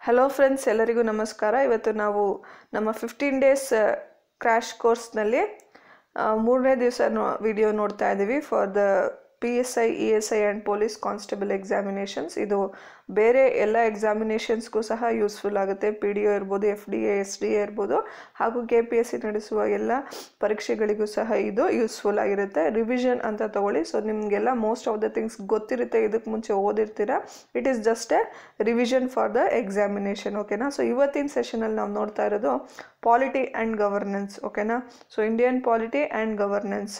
Hello friends ಎಲ್ಲರಿಗೂ ನಮಸ್ಕಾರ ಇವತ್ತು ನಾವು ನಮ್ಮ ಫಿಫ್ಟೀನ್ ಡೇಸ್ ಕ್ರ್ಯಾಶ್ ಕೋರ್ಸ್ನಲ್ಲಿ ಮೂರನೇ ದಿವಸ ನೋ ವಿಡಿಯೋ ನೋಡ್ತಾ ಇದ್ದೀವಿ for the P S I E S I and police constable examinations ಇದು ಬೇರೆ ಎಲ್ಲ ಎಕ್ಸಾಮಿನೇಷನ್ಸ್ಗೂ ಸಹ ಯೂಸ್ಫುಲ್ ಆಗುತ್ತೆ ಪಿ ಡಿ ಒ ಇರ್ಬೋದು F D A S D A ಇರ್ಬೋದು ಹಾಗೂ ಕೆ ಪಿ ಎಸ್ ಸಿ ನಡೆಸುವ ಎಲ್ಲ ಪರೀಕ್ಷೆಗಳಿಗೂ ಸಹ ಇದು ಯೂಸ್ಫುಲ್ ಆಗಿರುತ್ತೆ ರಿವಿಷನ್ ಅಂತ ತಗೊಳ್ಳಿ ಸೊ ನಿಮಗೆಲ್ಲ ಮೋಸ್ಟ್ ಆಫ್ ದ ಥಿಂಗ್ಸ್ ಗೊತ್ತಿರುತ್ತೆ ಇದಕ್ಕೆ ಮುಂಚೆ ಓದಿರ್ತೀರಾ it is just a revision for the examination ಓಕೆನಾ ಸೊ ಇವತ್ತಿನ ಸೆಷನಲ್ಲಿ ನಾವು ನೋಡ್ತಾ ಇರೋದು ಪಾಲಿಟಿ ಆ್ಯಂಡ್ ಗವರ್ನೆನ್ಸ್ ಓಕೆನಾ so Indian polity and governance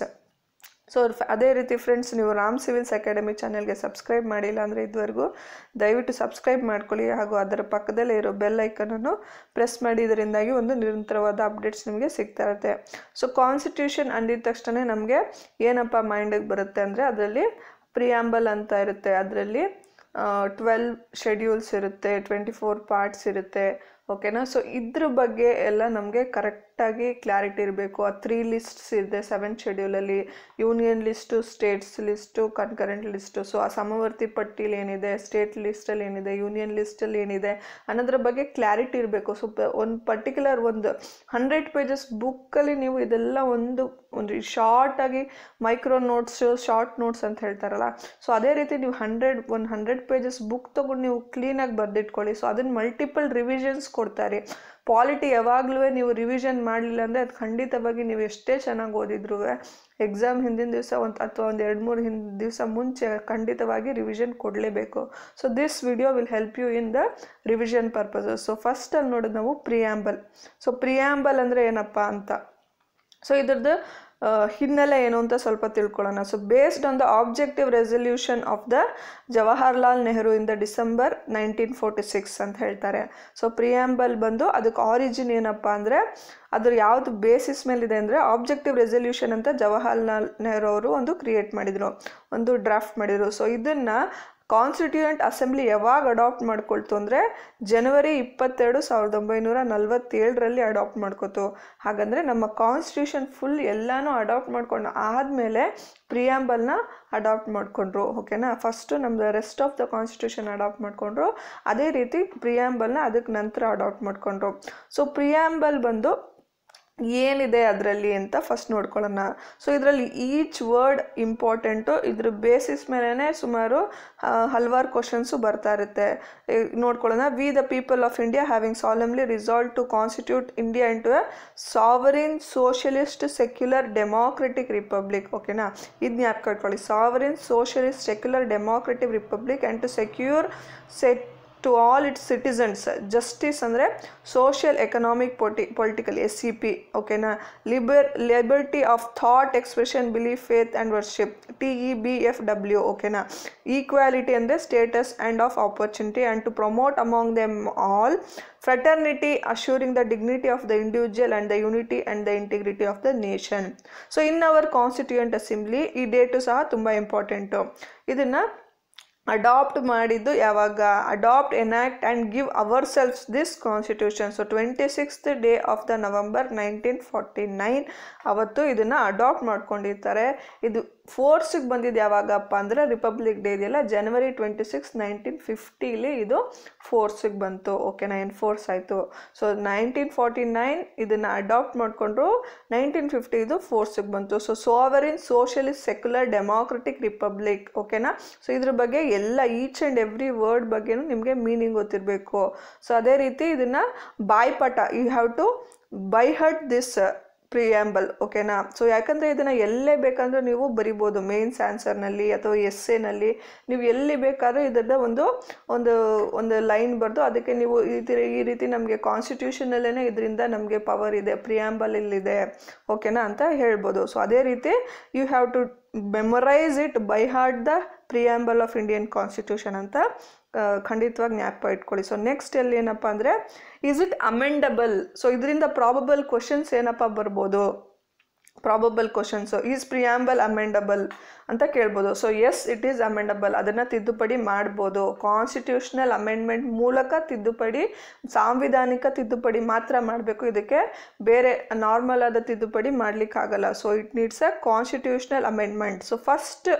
so ಅದೇ ರೀತಿ ಫ್ರೆಂಡ್ಸ್ ನೀವು ರಾಮ್ ಸಿವಿಲ್ಸ್ ಅಕಾಡೆಮಿ ಚಾನೆಲ್ಗೆ ಸಬ್ಸ್ಕ್ರೈಬ್ ಮಾಡಿಲ್ಲ ಅಂದರೆ ಇದುವರೆಗೂ ದಯವಿಟ್ಟು ಸಬ್ಸ್ಕ್ರೈಬ್ ಮಾಡ್ಕೊಳ್ಳಿ ಹಾಗೂ ಅದರ ಪಕ್ಕದಲ್ಲೇ ಇರೋ ಬೆಲ್ ಐಕನನ್ನು ಪ್ರೆಸ್ ಮಾಡಿ ಇದರಿಂದಾಗಿ ಒಂದು ನಿರಂತರವಾದ ಅಪ್ಡೇಟ್ಸ್ ನಿಮಗೆ ಸಿಗ್ತಾ ಇರುತ್ತೆ ಸೊ ಕಾನ್ಸ್ಟಿಟ್ಯೂಷನ್ ಅಂದಿದ ತಕ್ಷಣ ನಮಗೆ ಏನಪ್ಪ ಮೈಂಡಿಗೆ ಬರುತ್ತೆ ಅಂದರೆ ಅದರಲ್ಲಿ ಪ್ರಿಯಾಂಬಲ್ ಅಂತ ಇರುತ್ತೆ ಅದರಲ್ಲಿ ಟ್ವೆಲ್ವ್ ಶೆಡ್ಯೂಲ್ಸ್ ಇರುತ್ತೆ ಟ್ವೆಂಟಿ ಫೋರ್ ಪಾರ್ಟ್ಸ್ ಇರುತ್ತೆ ಓಕೆನಾ ಸೊ ಇದ್ರ ಬಗ್ಗೆ ಎಲ್ಲ ನಮಗೆ ಕರೆಕ್ಟಾಗಿ ಕ್ಲಾರಿಟಿ ಇರಬೇಕು ಆ ತ್ರೀ ಲಿಸ್ಟ್ಸ್ ಇದೆ ಸೆವೆನ್ ಶೆಡ್ಯೂಲಲ್ಲಿ union list states list concurrent list so ಆ ಸಮವರ್ತಿ ಪಟ್ಟಿಲಿ ಏನಿದೆ ಸ್ಟೇಟ್ ಲಿಸ್ಟಲ್ಲಿ ಏನಿದೆ ಯೂನಿಯನ್ ಲಿಸ್ಟಲ್ಲಿ ಏನಿದೆ ಅನ್ನೋದ್ರ ಬಗ್ಗೆ ಕ್ಲಾರಿಟಿ ಇರಬೇಕು ಸೊ ಒಂದು ಪರ್ಟಿಕ್ಯುಲರ್ ಒಂದು ಹಂಡ್ರೆಡ್ ಪೇಜಸ್ ಬುಕ್ಕಲ್ಲಿ ನೀವು ಇದೆಲ್ಲ ಒಂದು ಒಂದು ಶಾರ್ಟಾಗಿ ಮೈಕ್ರೋ ನೋಟ್ಸು ಶಾರ್ಟ್ ನೋಟ್ಸ್ ಅಂತ ಹೇಳ್ತಾರಲ್ಲ ಸೊ ಅದೇ ರೀತಿ ನೀವು ಹಂಡ್ರೆಡ್ ಒಂದು ಹಂಡ್ರೆಡ್ ಪೇಜಸ್ ಬುಕ್ ತೊಗೊಂಡು ನೀವು ಕ್ಲೀನಾಗಿ ಬರೆದಿಟ್ಕೊಳ್ಳಿ ಸೊ ಅದನ್ನು ಮಲ್ಟಿಪಲ್ ರಿವಿಷನ್ಸ್ ಕೊಡ್ತಾರೆ ಪಾಲಿಟಿ ಯಾವಾಗಲೂ ನೀವು ರಿವಿಷನ್ ಮಾಡಲಿಲ್ಲ ಅಂದರೆ ಅದು ಖಂಡಿತವಾಗಿ ನೀವು ಎಷ್ಟೇ ಚೆನ್ನಾಗಿ ಓದಿದ್ರು ಎಕ್ಸಾಮ್ ಹಿಂದಿನ ದಿವಸ ಒಂದು ಅಥವಾ ಒಂದು ಎರಡು ಮೂರು ಹಿಂದ ದಿವಸ ಮುಂಚೆ ಖಂಡಿತವಾಗಿ ರಿವಿಷನ್ ಕೊಡಲೇಬೇಕು so this video will help you in the revision purposes so ಫಸ್ಟಲ್ಲಿ ನೋಡೋದು ನಾವು ಪ್ರಿಯಾಂಬಲ್ ಸೊ ಪ್ರಿಯಾಂಬಲ್ ಅಂದರೆ ಏನಪ್ಪ ಅಂತ ಸೊ ಇದ್ರದ್ದು ಹಿನ್ನೆಲೆ ಏನು ಅಂತ ಸ್ವಲ್ಪ ತಿಳ್ಕೊಳ್ಳೋಣ so based on the objective resolution of the Jawaharlal Nehru in the December nineteen forty six ಅಂತ ಹೇಳ್ತಾರೆ ಸೊ ಪ್ರಿಯಾಂಬಲ್ ಬಂದು ಅದಕ್ಕೆ ಆರಿಜಿನ್ ಏನಪ್ಪ ಅಂದರೆ ಅದ್ರ ಯಾವುದು ಬೇಸಿಸ್ ಮೇಲಿದೆ ಅಂದರೆ ಆಬ್ಜೆಕ್ಟಿವ್ ರೆಸಲ್ಯೂಷನ್ ಅಂತ ಜವಾಹರ್ಲಾಲ್ ನೆಹರು ಅವರು ಒಂದು ಕ್ರಿಯೇಟ್ ಮಾಡಿದರು ಒಂದು ಡ್ರಾಫ್ಟ್ ಮಾಡಿದರು ಸೊ ಇದನ್ನು ಕಾನ್ಸ್ಟಿಟ್ಯೂಯೆಂಟ್ ಅಸೆಂಬ್ಲಿ ಯಾವಾಗ ಅಡಾಪ್ಟ್ ಮಾಡ್ಕೊಳ್ತು ಅಂದರೆ ಜನವರಿ ಇಪ್ಪತ್ತೆರಡು ಸಾವಿರದ ಒಂಬೈನೂರ ನಲ್ವತ್ತೇಳರಲ್ಲಿ ಅಡಾಪ್ಟ್ ಮಾಡ್ಕೋತು ಹಾಗಂದರೆ ನಮ್ಮ ಕಾನ್ಸ್ಟಿಟ್ಯೂಷನ್ ಫುಲ್ ಎಲ್ಲನೂ ಅಡಾಪ್ಟ್ ಮಾಡ್ಕೊಂಡು ಆದಮೇಲೆ ಪ್ರಿಯಾಂಬಲ್ನ ಅಡಾಪ್ಟ್ ಮಾಡಿಕೊಂಡ್ರು ಓಕೆನಾ ಫಸ್ಟು ನಮ್ಮದು rest of the constitution adopt ಮಾಡಿಕೊಂಡ್ರು ಅದೇ ರೀತಿ ಪ್ರಿಯಾಂಬಲ್ನ ಅದಕ್ಕೆ ನಂತರ ಅಡಾಪ್ಟ್ ಮಾಡಿಕೊಂಡ್ರು ಸೊ ಪ್ರಿಯಾಂಬಲ್ ಬಂದು ಏನಿದೆ ಅದರಲ್ಲಿ ಅಂತ ಫಸ್ಟ್ ನೋಡ್ಕೊಳ್ಳೋಣ ಸೊ ಇದರಲ್ಲಿ ಈಚ್ ವರ್ಡ್ ಇಂಪಾರ್ಟೆಂಟು ಇದ್ರ ಬೇಸಿಸ್ ಮೇಲೇ ಸುಮಾರು ಹಲವಾರು ಕ್ವಶನ್ಸು ಬರ್ತಾ ಇರುತ್ತೆ ನೋಡ್ಕೊಳ್ಳೋಣ we the people of India having solemnly resolved to constitute India into a sovereign socialist secular democratic republic ಓಕೆನಾ ಇದು ಜ್ಞಾಪಕ ಇಟ್ಕೊಳ್ಳಿ sovereign socialist secular democratic republic and to secure set to all its citizens justice ಅಂದರೆ social economic ಪೊಟಿ political S C P ಓಕೆನಾ ಲಿಬರ್ liberty of thought expression belief faith and worship T E B F W ಓಕೆನಾ equality ಅಂದರೆ status and of opportunity and to promote among them all fraternity assuring the dignity of the individual and the unity and the integrity of the nation so in our constituent assembly ಈ date ಸಹ ತುಂಬ important ಇದನ್ನು adopt ಮಾಡಿದ್ದು ಯಾವಾಗ adopt enact and give ourselves this constitution so twenty sixth day of the November nineteen forty nine ಅವತ್ತು ಇದನ್ನು adapt ಮಾಡ್ಕೊಂಡಿರ್ತಾರೆ ಇದು ಫೋರ್ಸಿಗೆ ಬಂದಿದ್ದು ಯಾವಾಗಪ್ಪ ಅಂದರೆ ರಿಪಬ್ಲಿಕ್ ಡೇ ಇದೆಯಲ್ಲ ಜನವರಿ ಟ್ವೆಂಟಿ ಸಿಕ್ಸ್ ನೈನ್ಟೀನ್ ಫಿಫ್ಟಿಲಿ ಇದು ಫೋರ್ಸಿಗೆ ಬಂತು ಓಕೆನಾ ಏನು ಫೋರ್ಸ್ ಆಯಿತು ಸೊ ನೈನ್ಟೀನ್ ಫಾರ್ಟಿ ನೈನ್ ಇದನ್ನು ಅಡಾಪ್ಟ್ ಮಾಡಿಕೊಂಡ್ರು ನೈನ್ಟೀನ್ ಫಿಫ್ಟಿ ಇದು ಫೋರ್ಸಿಗೆ ಬಂತು so sovereign socialist secular democratic republic ಓಕೆನಾ ಸೊ ಇದ್ರ ಬಗ್ಗೆ ಎಲ್ಲ ಈಚ್ ಆ್ಯಂಡ್ ಎವ್ರಿ ವರ್ಡ್ ಬಗ್ಗೆನೂ ನಿಮಗೆ ಮೀನಿಂಗ್ ಗೊತ್ತಿರಬೇಕು ಸೊ ಅದೇ ರೀತಿ ಇದನ್ನು ಬಾಯ್ಪಾಠ you have to by heart this preamble ಓಕೆನಾ ಸೊ ಯಾಕಂದರೆ ಇದನ್ನು ಎಲ್ಲೇ ಬೇಕಂದ್ರೂ ನೀವು ಬರಿಬೋದು ಮೇನ್ಸ್ ಆನ್ಸರ್ನಲ್ಲಿ ಅಥವಾ ಎಸ್ಸೆನಲ್ಲಿ ನೀವು ಎಲ್ಲಿ ಬೇಕಾದರೂ ಇದರದ ಒಂದು ಒಂದು ಒಂದು ಲೈನ್ ಬರೆದು ಅದಕ್ಕೆ ನೀವು ಈ ಈ ರೀತಿ ನಮಗೆ ಕಾನ್ಸ್ಟಿಟ್ಯೂಷನಲ್ಲೇ ಇದರಿಂದ ನಮಗೆ ಪವರ್ ಇದೆ ಪ್ರಿಯಾಂಬಲ್ ಇಲ್ಲಿದೆ ಓಕೆನಾ ಅಂತ ಹೇಳ್ಬೋದು ಸೊ ಅದೇ ರೀತಿ you have to memorize it by heart the preamble of Indian constitution ಅಂತ ಖಂಡಿತವಾಗಿ ಜ್ಞಾಪಕ ಇಟ್ಕೊಳ್ಳಿ ಸೊ ನೆಕ್ಸ್ಟ್ ಎಲ್ಲಿ ಏನಪ್ಪ ಅಂದರೆ ಈಸ್ ಇಟ್ ಅಮೆಂಡಬಲ್ ಸೊ ಇದರಿಂದ ಪ್ರಾಬಬಲ್ ಕ್ವಶನ್ಸ್ ಏನಪ್ಪ ಬರ್ಬೋದು probable questions is preamble amendable ಅಂತ ಕೇಳ್ಬೋದು so yes it is amendable ಅದನ್ನು ತಿದ್ದುಪಡಿ ಮಾಡ್ಬೋದು ಕಾನ್ಸ್ಟಿಟ್ಯೂಷನಲ್ ಅಮೆಂಡ್ಮೆಂಟ್ ಮೂಲಕ ತಿದ್ದುಪಡಿ ಸಾಂವಿಧಾನಿಕ ತಿದ್ದುಪಡಿ ಮಾತ್ರ ಮಾಡಬೇಕು ಇದಕ್ಕೆ ಬೇರೆ ನಾರ್ಮಲ್ ಆದ ತಿದ್ದುಪಡಿ ಮಾಡಲಿಕ್ಕಾಗಲ್ಲ so it needs a constitutional amendment so first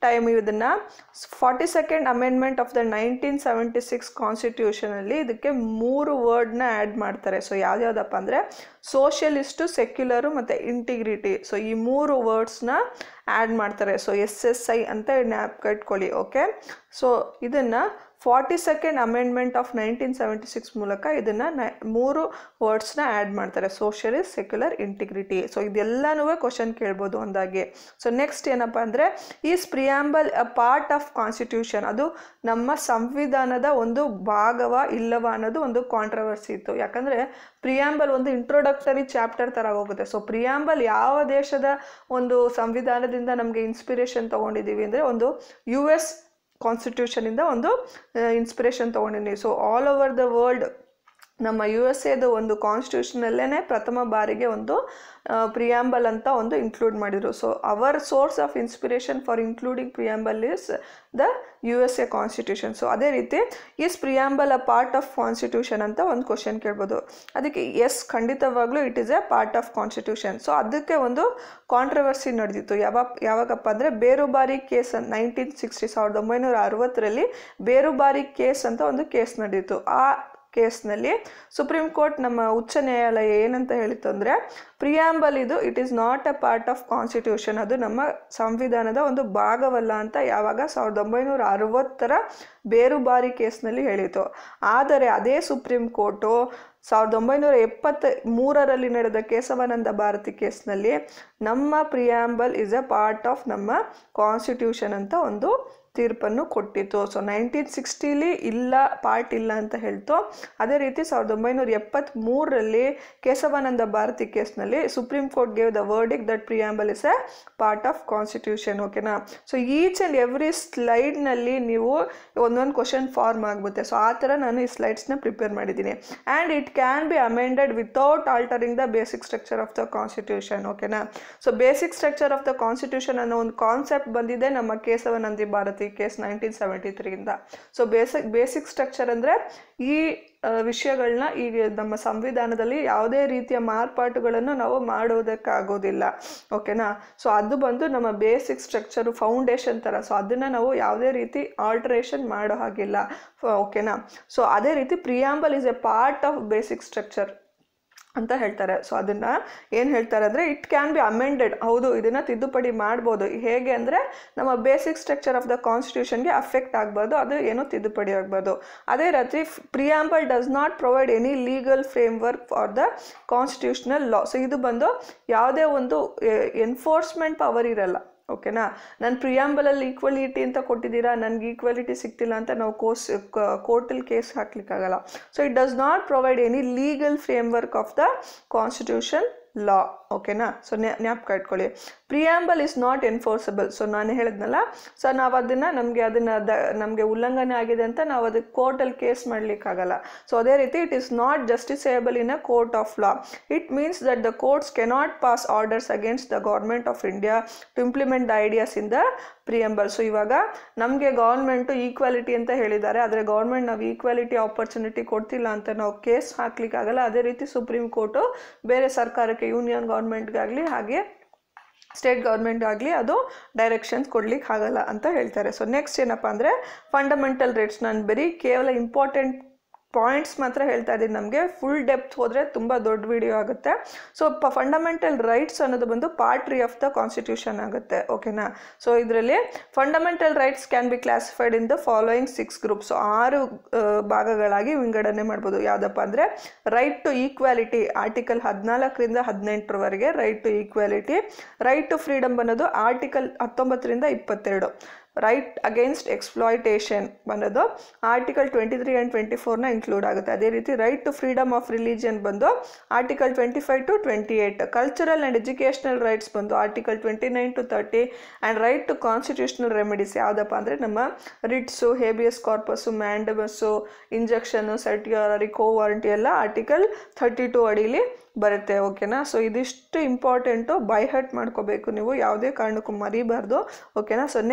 time ಇದನ್ನು forty second amendment of the nineteen seventy six ಕಾನ್ಸ್ಟಿಟ್ಯೂಷನಲ್ಲಿ ಇದಕ್ಕೆ ಮೂರು ವರ್ಡ್ನ ಆ್ಯಡ್ ಮಾಡ್ತಾರೆ ಸೊ ಯಾವ್ದ್ಯಾವ್ದಪ್ಪ ಅಂದರೆ ಸೋಷಿಯಲಿಸ್ಟು ಸೆಕ್ಯುಲರು ಮತ್ತು ಇಂಟಿಗ್ರಿಟಿ ಸೊ ಈ ಮೂರು ವರ್ಡ್ಸ್ನ ಆ್ಯಡ್ ಮಾಡ್ತಾರೆ ಸೊ ಎಸ್ ಎಸ್ ಐ ಅಂತ ನ್ಯಾಪ್ ಇಟ್ಕೊಳ್ಳಿ ಓಕೆ ಸೊ ಇದನ್ನು forty second amendment of nineteen seventy six ಮೂಲಕ ಇದನ್ನು ನ ಮೂರು ವರ್ಡ್ಸ್ನ ಆ್ಯಡ್ ಮಾಡ್ತಾರೆ ಸೋಷಿಯಲಿಸ್ಟ್ ಸೆಕ್ಯುಲರ್ ಇಂಟಿಗ್ರಿಟಿ ಸೊ ಇದೆಲ್ಲನೂ ಕ್ವಶನ್ ಕೇಳ್ಬೋದು ಅಂದಾಗೆ ಸೊ ನೆಕ್ಸ್ಟ್ ಏನಪ್ಪ ಅಂದರೆ is preamble a part of constitution ಅದು ನಮ್ಮ ಸಂವಿಧಾನದ ಒಂದು ಭಾಗವ ಇಲ್ಲವ ಅನ್ನೋದು ಒಂದು ಕಾಂಟ್ರವರ್ಸಿ ಇತ್ತು ಯಾಕಂದರೆ ಪ್ರಿಯಾಂಬಲ್ ಒಂದು ಇಂಟ್ರೊಡಕ್ಟರಿ ಚಾಪ್ಟರ್ ಥರ ಹೋಗುತ್ತೆ ಸೊ ಪ್ರಿಯಾಂಬಲ್ ಯಾವ ದೇಶದ ಒಂದು ಸಂವಿಧಾನದಿಂದ ನಮಗೆ ಇನ್ಸ್ಪಿರೇಷನ್ ತೊಗೊಂಡಿದ್ದೀವಿ ಅಂದರೆ ಒಂದು ಯು ಎಸ್ ಕಾನ್ಸ್ಟಿಟ್ಯೂಷನಿಂದ ಒಂದು ಇನ್ಸ್ಪಿರೇಷನ್ ತೊಗೊಂಡಿದ್ದೀನಿ so all over the world ನಮ್ಮ ಯು ಎಸ್ ಎದು ಒಂದು ಕಾನ್ಸ್ಟಿಟ್ಯೂಷನಲ್ಲೇ ಪ್ರಥಮ ಬಾರಿಗೆ ಒಂದು ಪ್ರಿಯಾಂಬಲ್ ಅಂತ ಒಂದು ಇನ್ಕ್ಲೂಡ್ ಮಾಡಿದರು so our source of inspiration for including preamble is the U S A constitution so ಅದೇ ರೀತಿ is preamble a part of constitution ಅಂತ ಒಂದು ಕ್ವಶನ್ ಕೇಳ್ಬೋದು ಅದಕ್ಕೆ ಎಸ್ ಖಂಡಿತವಾಗ್ಲೂ it is a part of constitution so ಅದಕ್ಕೆ ಒಂದು ಕಾಂಟ್ರವರ್ಸಿ ನಡೆದಿತ್ತು ಯಾವಾಗ ಯಾವಾಗಪ್ಪ ಅಂದರೆ ಬೇರುಬಾರಿ ಕೇಸ್ ನೈನ್ಟೀನ್ ಸಿಕ್ಸ್ಟಿ ಸಾವಿರದ ಒಂಬೈನೂರ ಅರವತ್ತರಲ್ಲಿ ಬೇರುಬಾರಿ ಕೇಸ್ ಅಂತ ಒಂದು ಕೇಸ್ ನಡೆದಿತ್ತು ಆ ಕೇಸ್ನಲ್ಲಿ ಸುಪ್ರೀಂ ಕೋರ್ಟ್ ನಮ್ಮ ಉಚ್ಚ ನ್ಯಾಯಾಲಯ ಏನಂತ ಹೇಳಿತ್ತು ಅಂದರೆ ಪ್ರಿಯಾಂಬಲ್ ಇದು it is not a part of constitution ಅದು ನಮ್ಮ ಸಂವಿಧಾನದ ಒಂದು ಭಾಗವಲ್ಲ ಅಂತ ಯಾವಾಗ ಸಾವಿರದ ಒಂಬೈನೂರ ಅರವತ್ತರ ಬೇರುಬಾರಿ ಕೇಸ್ನಲ್ಲಿ ಹೇಳಿತು ಆದರೆ ಅದೇ ಸುಪ್ರೀಂ ಕೋರ್ಟು ಸಾವಿರದ ಒಂಬೈನೂರ ಎಪ್ಪತ್ತ ಮೂರರಲ್ಲಿ ನಡೆದ ಕೇಶವಾನಂದ ಭಾರತಿ ಕೇಸ್ನಲ್ಲಿ ನಮ್ಮ preamble is a part of ನಮ್ಮ ಕಾನ್ಸ್ಟಿಟ್ಯೂಷನ್ ಅಂತ ಒಂದು ತೀರ್ಪನ್ನು ಕೊಟ್ಟಿತ್ತು ಸೊ ನೈನ್ಟೀನ್ ಸಿಕ್ಸ್ಟಿಲಿ ಇಲ್ಲ ಪಾರ್ಟ್ ಇಲ್ಲ ಅಂತ ಹೇಳ್ತು ಅದೇ ರೀತಿ ಸಾವಿರದ ಒಂಬೈನೂರ ಎಪ್ಪತ್ತ್ಮೂರರಲ್ಲಿ ಕೇಶವಾನಂದ ಭಾರತಿ ಕೇಸ್ನಲ್ಲಿ supreme court gave the verdict that preamble is a part of constitution ಓಕೆನಾ ಸೊ ಈಚ್ ಆ್ಯಂಡ್ ಎವ್ರಿ ಸ್ಲೈಡ್ನಲ್ಲಿ ನೀವು ಒಂದೊಂದು ಕ್ವಶನ್ ಫಾರ್ಮ್ ಆಗುತ್ತೆ ಸೊ ಆ ಥರ ನಾನು ಈ ಸ್ಲೈಡ್ಸ್ನ ಪ್ರಿಪೇರ್ ಮಾಡಿದ್ದೀನಿ and it can be amended without altering the basic structure of the constitution ಓಕೆನಾ so basic structure of the constitution ಅನ್ನೋ ಒಂದು ಕಾನ್ಸೆಪ್ಟ್ ಬಂದಿದೆ ನಮ್ಮ Kesavananda Bharati case nineteen seventy ತ್ರೀಯಿಂದ ಸೊ ಬೇಸಿಕ್ ಬೇಸಿಕ್ ಸ್ಟ್ರಕ್ಚರ್ ಅಂದರೆ ಈ ವಿಷಯಗಳನ್ನ ಈಗ ನಮ್ಮ ಸಂವಿಧಾನದಲ್ಲಿ ಯಾವುದೇ ರೀತಿಯ ಮಾರ್ಪಾಟುಗಳನ್ನು ನಾವು ಮಾಡೋದಕ್ಕಾಗೋದಿಲ್ಲ ಓಕೆನಾ ಸೊ ಅದು ಬಂದು ನಮ್ಮ ಬೇಸಿಕ್ ಸ್ಟ್ರಕ್ಚರು ಫೌಂಡೇಶನ್ ಥರ ಸೊ ಅದನ್ನು ನಾವು ಯಾವುದೇ ರೀತಿ ಆಲ್ಟ್ರೇಷನ್ ಮಾಡೋ ಹಾಗಿಲ್ಲ ಓಕೆನಾ ಸೊ ಅದೇ ರೀತಿ preamble is a part of basic structure ಅಂತ ಹೇಳ್ತಾರೆ ಸೊ ಅದನ್ನು ಏನು ಹೇಳ್ತಾರೆ ಅಂದರೆ ಇಟ್ ಕ್ಯಾನ್ ಬಿ ಅಮೆಂಡೆಡ್ ಹೌದು ಇದನ್ನು ತಿದ್ದುಪಡಿ ಮಾಡ್ಬೋದು ಹೇಗೆ ಅಂದರೆ ನಮ್ಮ ಬೇಸಿಕ್ ಸ್ಟ್ರಕ್ಚರ್ ಆಫ್ ದ ಕಾನ್ಸ್ಟಿಟ್ಯೂಷನ್ಗೆ ಅಫೆಕ್ಟ್ ಆಗ್ಬಾರ್ದು ಅದು ಏನೂ ತಿದ್ದುಪಡಿ ಆಗ್ಬಾರ್ದು ಅದೇ ರೀತಿ preamble does not provide any legal framework for the constitutional law so ಇದು ಬಂದು ಯಾವುದೇ ಒಂದು ಎನ್ಫೋರ್ಸ್ಮೆಂಟ್ ಪವರ್ ಇರಲ್ಲ ಓಕೆನಾ ನಾನು ಪ್ರಿಯಾಂಬಲಲ್ಲಿ ಈಕ್ವಲಿಟಿ ಅಂತ ಕೊಟ್ಟಿದ್ದೀರಾ ನನಗೆ ಈಕ್ವಾಲಿಟಿ ಸಿಗ್ತಿಲ್ಲ ಅಂತ ನಾವು ಕೋರ್ಸ್ ಕೋರ್ಟಲ್ಲಿ ಕೇಸ್ ಹಾಕ್ಲಿಕ್ಕಾಗಲ್ಲ so it does not provide any legal framework of the constitution law ಓಕೆನಾ ಸೊ ಜ್ಞಾಪಕ ಇಟ್ಕೊಳ್ಳಿ preamble is not enforceable so ನಾನು ಹೇಳಿದ್ನಲ್ಲ ಸೊ ನಾವು ಅದನ್ನು ನಮಗೆ ಅದನ್ನು ದ ನಮಗೆ ಉಲ್ಲಂಘನೆ ಆಗಿದೆ ಅಂತ ನಾವು ಅದಕ್ಕೆ ಕೋರ್ಟಲ್ಲಿ ಕೇಸ್ ಮಾಡಲಿಕ್ಕಾಗಲ್ಲ ಸೊ ಅದೇ ರೀತಿ it is not justiciable in a court of law it means that the courts cannot pass orders against the government of India to implement the ideas in the preamble so ಇವಾಗ ನಮಗೆ government equality ಅಂತ ಹೇಳಿದ್ದಾರೆ ಆದರೆ government ನಾವು equality opportunity ಕೊಡ್ತಿಲ್ಲ ಅಂತ ನಾವು case ಹಾಕ್ಲಿಕ್ಕಾಗಲ್ಲ ಅದೇ ರೀತಿ ಸುಪ್ರೀಂ ಕೋರ್ಟು ಬೇರೆ ಸರ್ಕಾರಕ್ಕೆ ಯೂನಿಯನ್ ಗೌರ್ಮೆಂಟ್ಗಾಗಲಿ ಹಾಗೆ ಸ್ಟೇಟ್ ಗೌರ್ಮೆಂಟ್ ಆಗಲಿ ಅದು ಡೈರೆಕ್ಷನ್ಸ್ ಕೊಡ್ಲಿಕ್ಕೆ ಆಗಲ್ಲ ಅಂತ ಹೇಳ್ತಾರೆ ಸೊ ನೆಕ್ಸ್ಟ್ ಏನಪ್ಪ ಅಂದರೆ ಫಂಡಮೆಂಟಲ್ ರೇಟ್ಸ್ ನಾನು ಬರೀ ಕೇವಲ ಇಂಪಾರ್ಟೆಂಟ್ ಪಾಯಿಂಟ್ಸ್ ಮಾತ್ರ ಹೇಳ್ತಾ ಇದ್ದೀನಿ ನಮಗೆ ಫುಲ್ ಡೆಪ್ತ್ ಹೋದರೆ ತುಂಬ ದೊಡ್ಡ ವಿಡಿಯೋ ಆಗುತ್ತೆ ಸೊ ಪ ಫಂಡಮೆಂಟಲ್ ರೈಟ್ಸ್ ಅನ್ನೋದು ಬಂದು part three of the constitution ಆಗುತ್ತೆ ಓಕೆನಾ ಸೊ ಇದರಲ್ಲಿ fundamental rights can be classified in the following six groups so ಆರು ಭಾಗಗಳಾಗಿ ವಿಂಗಡಣೆ ಮಾಡ್ಬೋದು ಯಾವುದಪ್ಪ ಅಂದರೆ ರೈಟ್ ಟು ಈಕ್ವಾಲಿಟಿ ಆರ್ಟಿಕಲ್ ಹದಿನಾಲ್ಕರಿಂದ ಹದಿನೆಂಟರವರೆಗೆ right to equality right to freedom ಅನ್ನೋದು ಆರ್ಟಿಕಲ್ ಹತ್ತೊಂಬತ್ತರಿಂದ ಇಪ್ಪತ್ತೆರಡು ರೈಟ್ ಅಗೇನ್ಸ್ಟ್ ಎಕ್ಸ್ಪ್ಲಾಯ್ಟೇಷನ್ ಅನ್ನೋದು article twenty three and twenty ಫೋರ್ನ ಇನ್ಕ್ಲೂಡ್ ಆಗುತ್ತೆ ಅದೇ ರೀತಿ right to freedom of religion ಬಂದು article twenty five to twenty eight cultural and educational rights ಬಂದು article twenty nine to thirty and right to constitutional remedies ಯಾವುದಪ್ಪ ಅಂದರೆ ನಮ್ಮ writs habeas corpus mandamus injunction certiorari quo warranto ಎಲ್ಲ article thirty to ಅಡಿಲಿ ಬರುತ್ತೆ ಓಕೆನಾ so ಇದಿಷ್ಟು important by hurt ಮಾಡ್ಕೋಬೇಕು ನೀವು ಯಾವುದೇ ಕಾರಣಕ್ಕೂ ಮರಿಬಾರ್ದು ಓಕೆನಾ ಸೊ ನೆಕ್ಸ್ಟ್ ಸ್ಲೈಡಲ್ಲಿ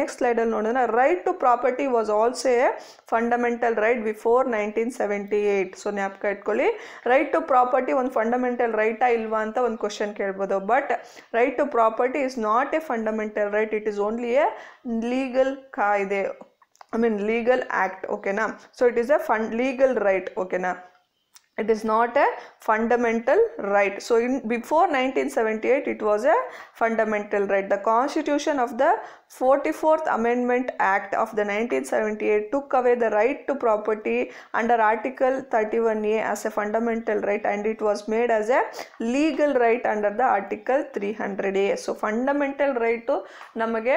ಆರ್ಟಿಕಲ್ ನೋಡಿದ್ರೆ right to property was also a fundamental right before nineteen seventy eight so ಜ್ಞಾಪಕ ಇಟ್ಕೊಳ್ಳಿ ರೈಟ್ ಟು ಪ್ರಾಪರ್ಟಿ ಒಂದು ಫಂಡಮೆಂಟಲ್ ರೈಟಾ ಇಲ್ವಾ ಅಂತ ಒಂದು ಕ್ವಶನ್ ಕೇಳ್ಬೋದು but right to property is not a fundamental right it is only a legal ಕಾಯ್ದೆ I mean legal act ಓಕೆನಾ so it is a fund legal right ಓಕೆನಾ it is not a fundamental right so in before 1978 it was a fundamental right the constitution of the 44th amendment act of the 1978 took away the right to property under article 31a as a fundamental right and it was made as a legal right under the article 300a so fundamental right ನಮಗೆ